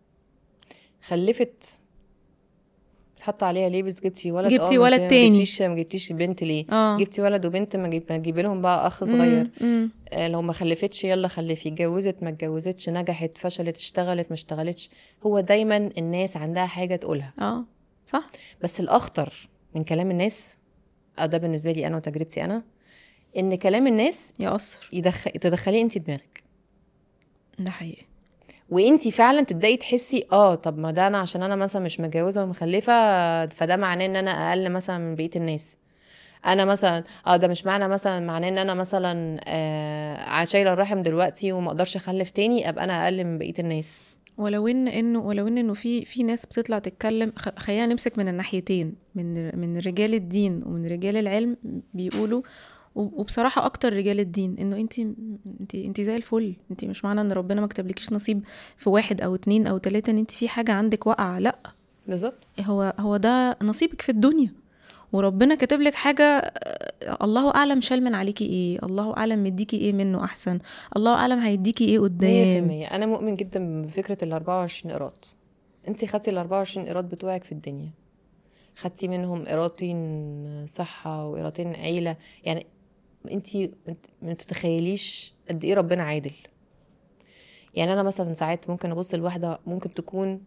Speaker 2: خلفت بتحط عليها ليبلز جبتي ولد
Speaker 1: جبتي
Speaker 2: اه، ما
Speaker 1: ولد
Speaker 2: انت
Speaker 1: تاني.
Speaker 2: ما جبتيش ما جبتيش بنت ليه
Speaker 1: اه
Speaker 2: جبتي ولد وبنت ما جيب ما تجيبي لهم بقى اخ صغير
Speaker 1: مم، مم.
Speaker 2: آه، لو ما خلفتش يلا خلفي اتجوزت ما اتجوزتش نجحت فشلت اشتغلت ما اشتغلتش هو دايما الناس عندها حاجه تقولها
Speaker 1: اه صح
Speaker 2: بس الاخطر من كلام الناس آه، ده بالنسبه لي انا وتجربتي انا ان كلام الناس
Speaker 1: يأثر
Speaker 2: يدخل تدخليه انت دماغك
Speaker 1: ده حقيقي
Speaker 2: وانت فعلا تبداي تحسي اه طب ما ده انا عشان انا مثلا مش متجوزه ومخلفه فده معناه ان انا اقل مثلا من بقيه الناس انا مثلا اه ده مش معنى مثلا معناه ان انا مثلا آه شايله الرحم دلوقتي وما اقدرش اخلف تاني ابقى انا اقل من بقيه الناس
Speaker 1: ولو ان انه ولو ان انه في في ناس بتطلع تتكلم خ- خلينا نمسك من الناحيتين من من رجال الدين ومن رجال العلم بيقولوا و- وبصراحه اكتر رجال الدين انه انت انت انت زي الفل انت مش معنى ان ربنا ما كتبلكيش نصيب في واحد او اتنين او تلاته ان انت في حاجه عندك واقعه لا
Speaker 2: بالظبط
Speaker 1: هو هو ده نصيبك في الدنيا وربنا كاتب لك حاجه آه، الله اعلم شال من عليكي ايه الله اعلم مديكي ايه منه احسن الله اعلم هيديكي ايه
Speaker 2: 100%
Speaker 1: قدام
Speaker 2: انا مؤمن جدا بفكره ال 24 قيراط انت خدتي ال 24 قيراط بتوعك في الدنيا خدتي منهم قيراطين صحه وقيراطين عيله يعني انت ما تتخيليش قد ايه ربنا عادل يعني انا مثلا ساعات ممكن ابص لواحده ممكن تكون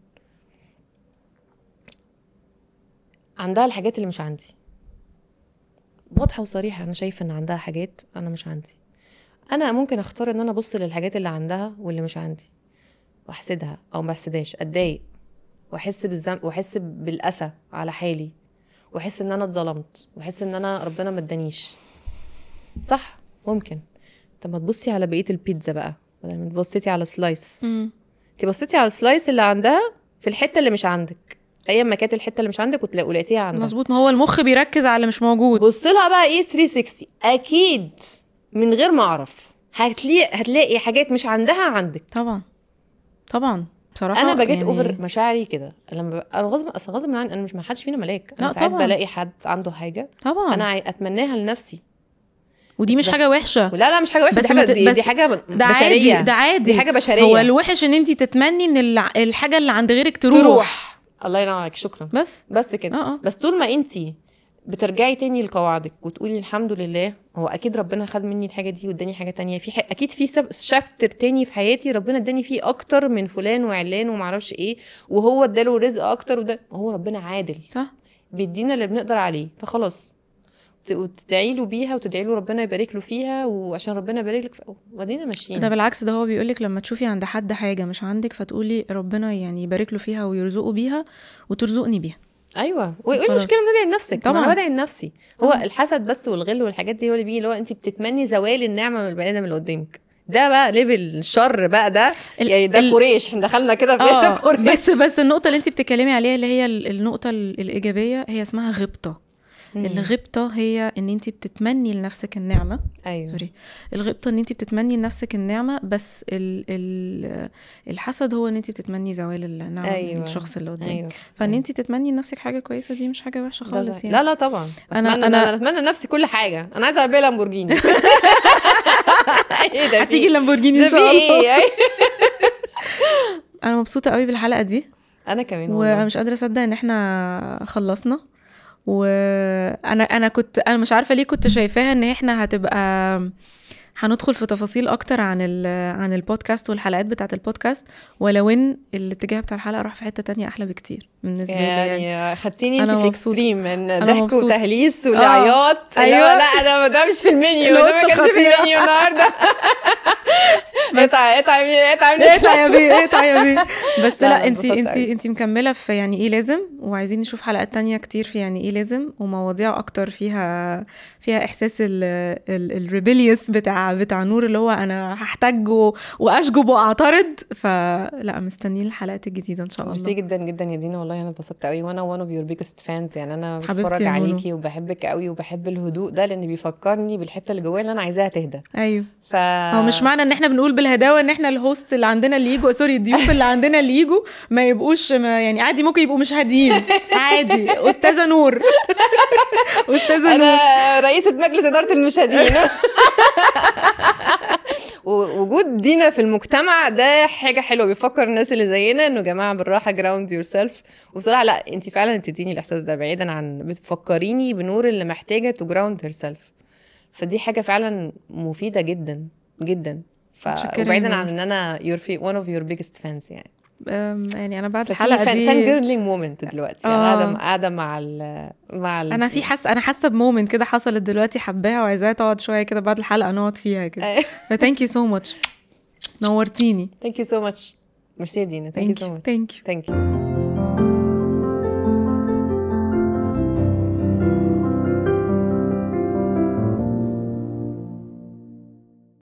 Speaker 2: عندها الحاجات اللي مش عندي واضحه وصريحه انا شايفه ان عندها حاجات انا مش عندي انا ممكن اختار ان انا ابص للحاجات اللي عندها واللي مش عندي واحسدها او ما احسدهاش اتضايق واحس بالذنب واحس بالاسى على حالي واحس ان انا اتظلمت واحس ان انا ربنا ما ادانيش صح ممكن طب ما تبصي على بقيه البيتزا بقى بدل ما تبصيتي على سلايس
Speaker 1: مم.
Speaker 2: انت بصيتي على السلايس اللي عندها في الحته اللي مش عندك ايا ما كانت الحته اللي مش عندك وتلا- ولقيتيها عندها
Speaker 1: مظبوط ما هو المخ بيركز على اللي مش موجود
Speaker 2: بص لها بقى ايه 360 اكيد من غير ما اعرف هتلاقي هتلاقي حاجات مش عندها عندك
Speaker 1: طبعا طبعا بصراحه
Speaker 2: انا بجيت
Speaker 1: يعني
Speaker 2: اوفر مشاعري كده لما ب... انا غصب اصل غصب عني انا مش ما حدش فينا ملاك انا
Speaker 1: لا
Speaker 2: ساعات
Speaker 1: طبعاً.
Speaker 2: بلاقي حد عنده حاجه
Speaker 1: طبعا
Speaker 2: انا عاي- اتمناها لنفسي
Speaker 1: ودي مش
Speaker 2: بس-
Speaker 1: حاجه وحشه
Speaker 2: ولا لا مش حاجه وحشه
Speaker 1: بس
Speaker 2: دي
Speaker 1: ما
Speaker 2: حاجه
Speaker 1: ت-
Speaker 2: دي,
Speaker 1: بس
Speaker 2: دي حاجه
Speaker 1: ده
Speaker 2: بشريه
Speaker 1: عادي ده عادي
Speaker 2: دي حاجه بشريه
Speaker 1: هو الوحش ان انت تتمني ان الع- الحاجه اللي عند غيرك تروح,
Speaker 2: تروح الله ينور عليك شكرا
Speaker 1: بس
Speaker 2: بس كده
Speaker 1: اه اه
Speaker 2: بس طول ما انت بترجعي تاني لقواعدك وتقولي الحمد لله هو اكيد ربنا خد مني الحاجه دي واداني حاجه تانية في ح... اكيد في سب... شابتر تاني في حياتي ربنا اداني فيه اكتر من فلان وعلان ومعرفش ايه وهو اداله رزق اكتر وده هو ربنا عادل
Speaker 1: صح
Speaker 2: بيدينا اللي بنقدر عليه فخلاص وت- وتدعي له بيها وتدعي له ربنا يبارك له فيها وعشان ربنا يبارك لك في- وبعدين ماشيين
Speaker 1: ده بالعكس ده هو بيقولك لما تشوفي عند حد حاجه مش عندك فتقولي ربنا يعني يبارك له فيها ويرزقه بيها وترزقني بيها
Speaker 2: ايوه وايه
Speaker 1: خلاص.
Speaker 2: المشكله ما تدعي لنفسك طبعا
Speaker 1: طبعاً.
Speaker 2: انا بدعي لنفسي هو
Speaker 1: طبعاً.
Speaker 2: الحسد بس والغل والحاجات دي هو اللي بيجي اللي هو انت بتتمني زوال النعمه من البني ادم اللي قدامك ده بقى ليفل الشر بقى ده
Speaker 1: ال-
Speaker 2: يعني ده
Speaker 1: ال-
Speaker 2: قريش احنا دخلنا كده في
Speaker 1: اه
Speaker 2: قريش
Speaker 1: بس بس النقطه اللي انت بتتكلمي عليها اللي هي ال- النقطه ال- الايجابيه هي اسمها غبطه
Speaker 2: مم.
Speaker 1: الغبطه هي ان انت بتتمني لنفسك النعمه
Speaker 2: ايوه
Speaker 1: سوري الغبطه ان انت بتتمني لنفسك النعمه بس ال ال الحسد هو ان انت بتتمني زوال النعمه
Speaker 2: أيوة.
Speaker 1: أيوة. الشخص اللي قدامك
Speaker 2: ايوه
Speaker 1: فان
Speaker 2: أيوة.
Speaker 1: انت تتمني لنفسك حاجه كويسه دي مش حاجه وحشه
Speaker 2: ده
Speaker 1: خالص
Speaker 2: صحيح.
Speaker 1: يعني
Speaker 2: لا لا طبعا
Speaker 1: أنا-
Speaker 2: اتمنى
Speaker 1: أنا-
Speaker 2: انا اتمنى لنفسي كل حاجه انا عايزه عربيه لامبورجيني ايه ده
Speaker 1: هتيجي
Speaker 2: في-
Speaker 1: اللامبورجيني
Speaker 2: ده
Speaker 1: ان
Speaker 2: في
Speaker 1: شاء الله
Speaker 2: ايه أي-
Speaker 1: انا مبسوطه قوي بالحلقه دي
Speaker 2: انا كمان والله
Speaker 1: ومش قادره اصدق ان احنا خلصنا وانا انا كنت انا مش عارفه ليه كنت شايفاها ان احنا هتبقى هندخل في تفاصيل اكتر عن ال عن البودكاست والحلقات بتاعه البودكاست ولو ان الاتجاه بتاع الحلقه راح في حته تانية احلى بكتير بالنسبه لي يعني
Speaker 2: يعني خدتيني انت
Speaker 1: أنا
Speaker 2: في
Speaker 1: مبسوطة.
Speaker 2: اكستريم من
Speaker 1: أنا
Speaker 2: ضحك
Speaker 1: مبسوطة.
Speaker 2: وتهليس والعياط اللي هو
Speaker 1: أيوة.
Speaker 2: لا ده ده مش في المنيو ده
Speaker 1: الوسط
Speaker 2: ما كانش في
Speaker 1: خطيرة.
Speaker 2: المنيو النهارده اقطع اقطع يمين اقطع يمين
Speaker 1: اقطع يا بيه اقطع يا بيه بس
Speaker 2: لا،
Speaker 1: لا
Speaker 2: لا،
Speaker 1: انت
Speaker 2: اتبسطت
Speaker 1: انت
Speaker 2: أوي.
Speaker 1: انت مكمله في يعني ايه لازم وعايزين نشوف حلقات تانية كتير في يعني ايه لازم ومواضيع اكتر فيها فيها احساس الريبيليوس بتاع بتاع نور اللي هو انا هحتاج و- واشجب واعترض فلا مستنيين الحلقات الجديده ان شاء
Speaker 2: ميرسي
Speaker 1: الله
Speaker 2: جدا جدا يا دينا والله انا اتبسطت قوي وانا وان اوف يور بيجست فانز يعني انا
Speaker 1: حبيبتي
Speaker 2: بتفرج
Speaker 1: يا نونو.
Speaker 2: عليكي وبحبك قوي وبحب الهدوء ده لان بيفكرني بالحته اللي جوايا اللي انا عايزاها تهدى
Speaker 1: ايوه
Speaker 2: ف
Speaker 1: هو مش معنى ان احنا بنقول بالهداوه ان احنا الهوست اللي عندنا اللي يجوا سوري الضيوف اللي عندنا اللي يجوا ما يبقوش ما يعني عادي ممكن يبقوا مش هاديين عادي استاذه نور استاذه نور
Speaker 2: انا رئيسه مجلس اداره المشاهدين ووجود دينا في المجتمع ده حاجه حلوه بيفكر الناس اللي زينا انه يا جماعه بالراحه جراوند يور سيلف وبصراحه لا انت فعلا بتديني الاحساس ده بعيدا عن بتفكريني بنور اللي محتاجه تو جراوند هير سيلف فدي حاجه فعلا مفيده جدا جدا ف...
Speaker 1: متشكرة
Speaker 2: وبعيدا
Speaker 1: يا
Speaker 2: عن
Speaker 1: نور.
Speaker 2: ان انا يور في ون اوف يور بيجست فانز يعني
Speaker 1: أم، يعني انا بعد
Speaker 2: ففي
Speaker 1: الحلقه
Speaker 2: فان,
Speaker 1: دي
Speaker 2: فان جيرلينج مومنت دلوقتي يعني
Speaker 1: آه.
Speaker 2: قاعده قاعده مع ال مع ال
Speaker 1: انا في حس انا حاسه بمومنت كده حصلت دلوقتي حباها وعايزاها تقعد شويه كده بعد الحلقه نقعد فيها كده ثانك يو سو ماتش نورتيني
Speaker 2: ثانك يو سو ماتش ميرسي يا دينا ثانك يو
Speaker 1: ثانك
Speaker 2: سو
Speaker 1: يو
Speaker 2: ماتش
Speaker 1: ثانك يو
Speaker 2: ثانك يو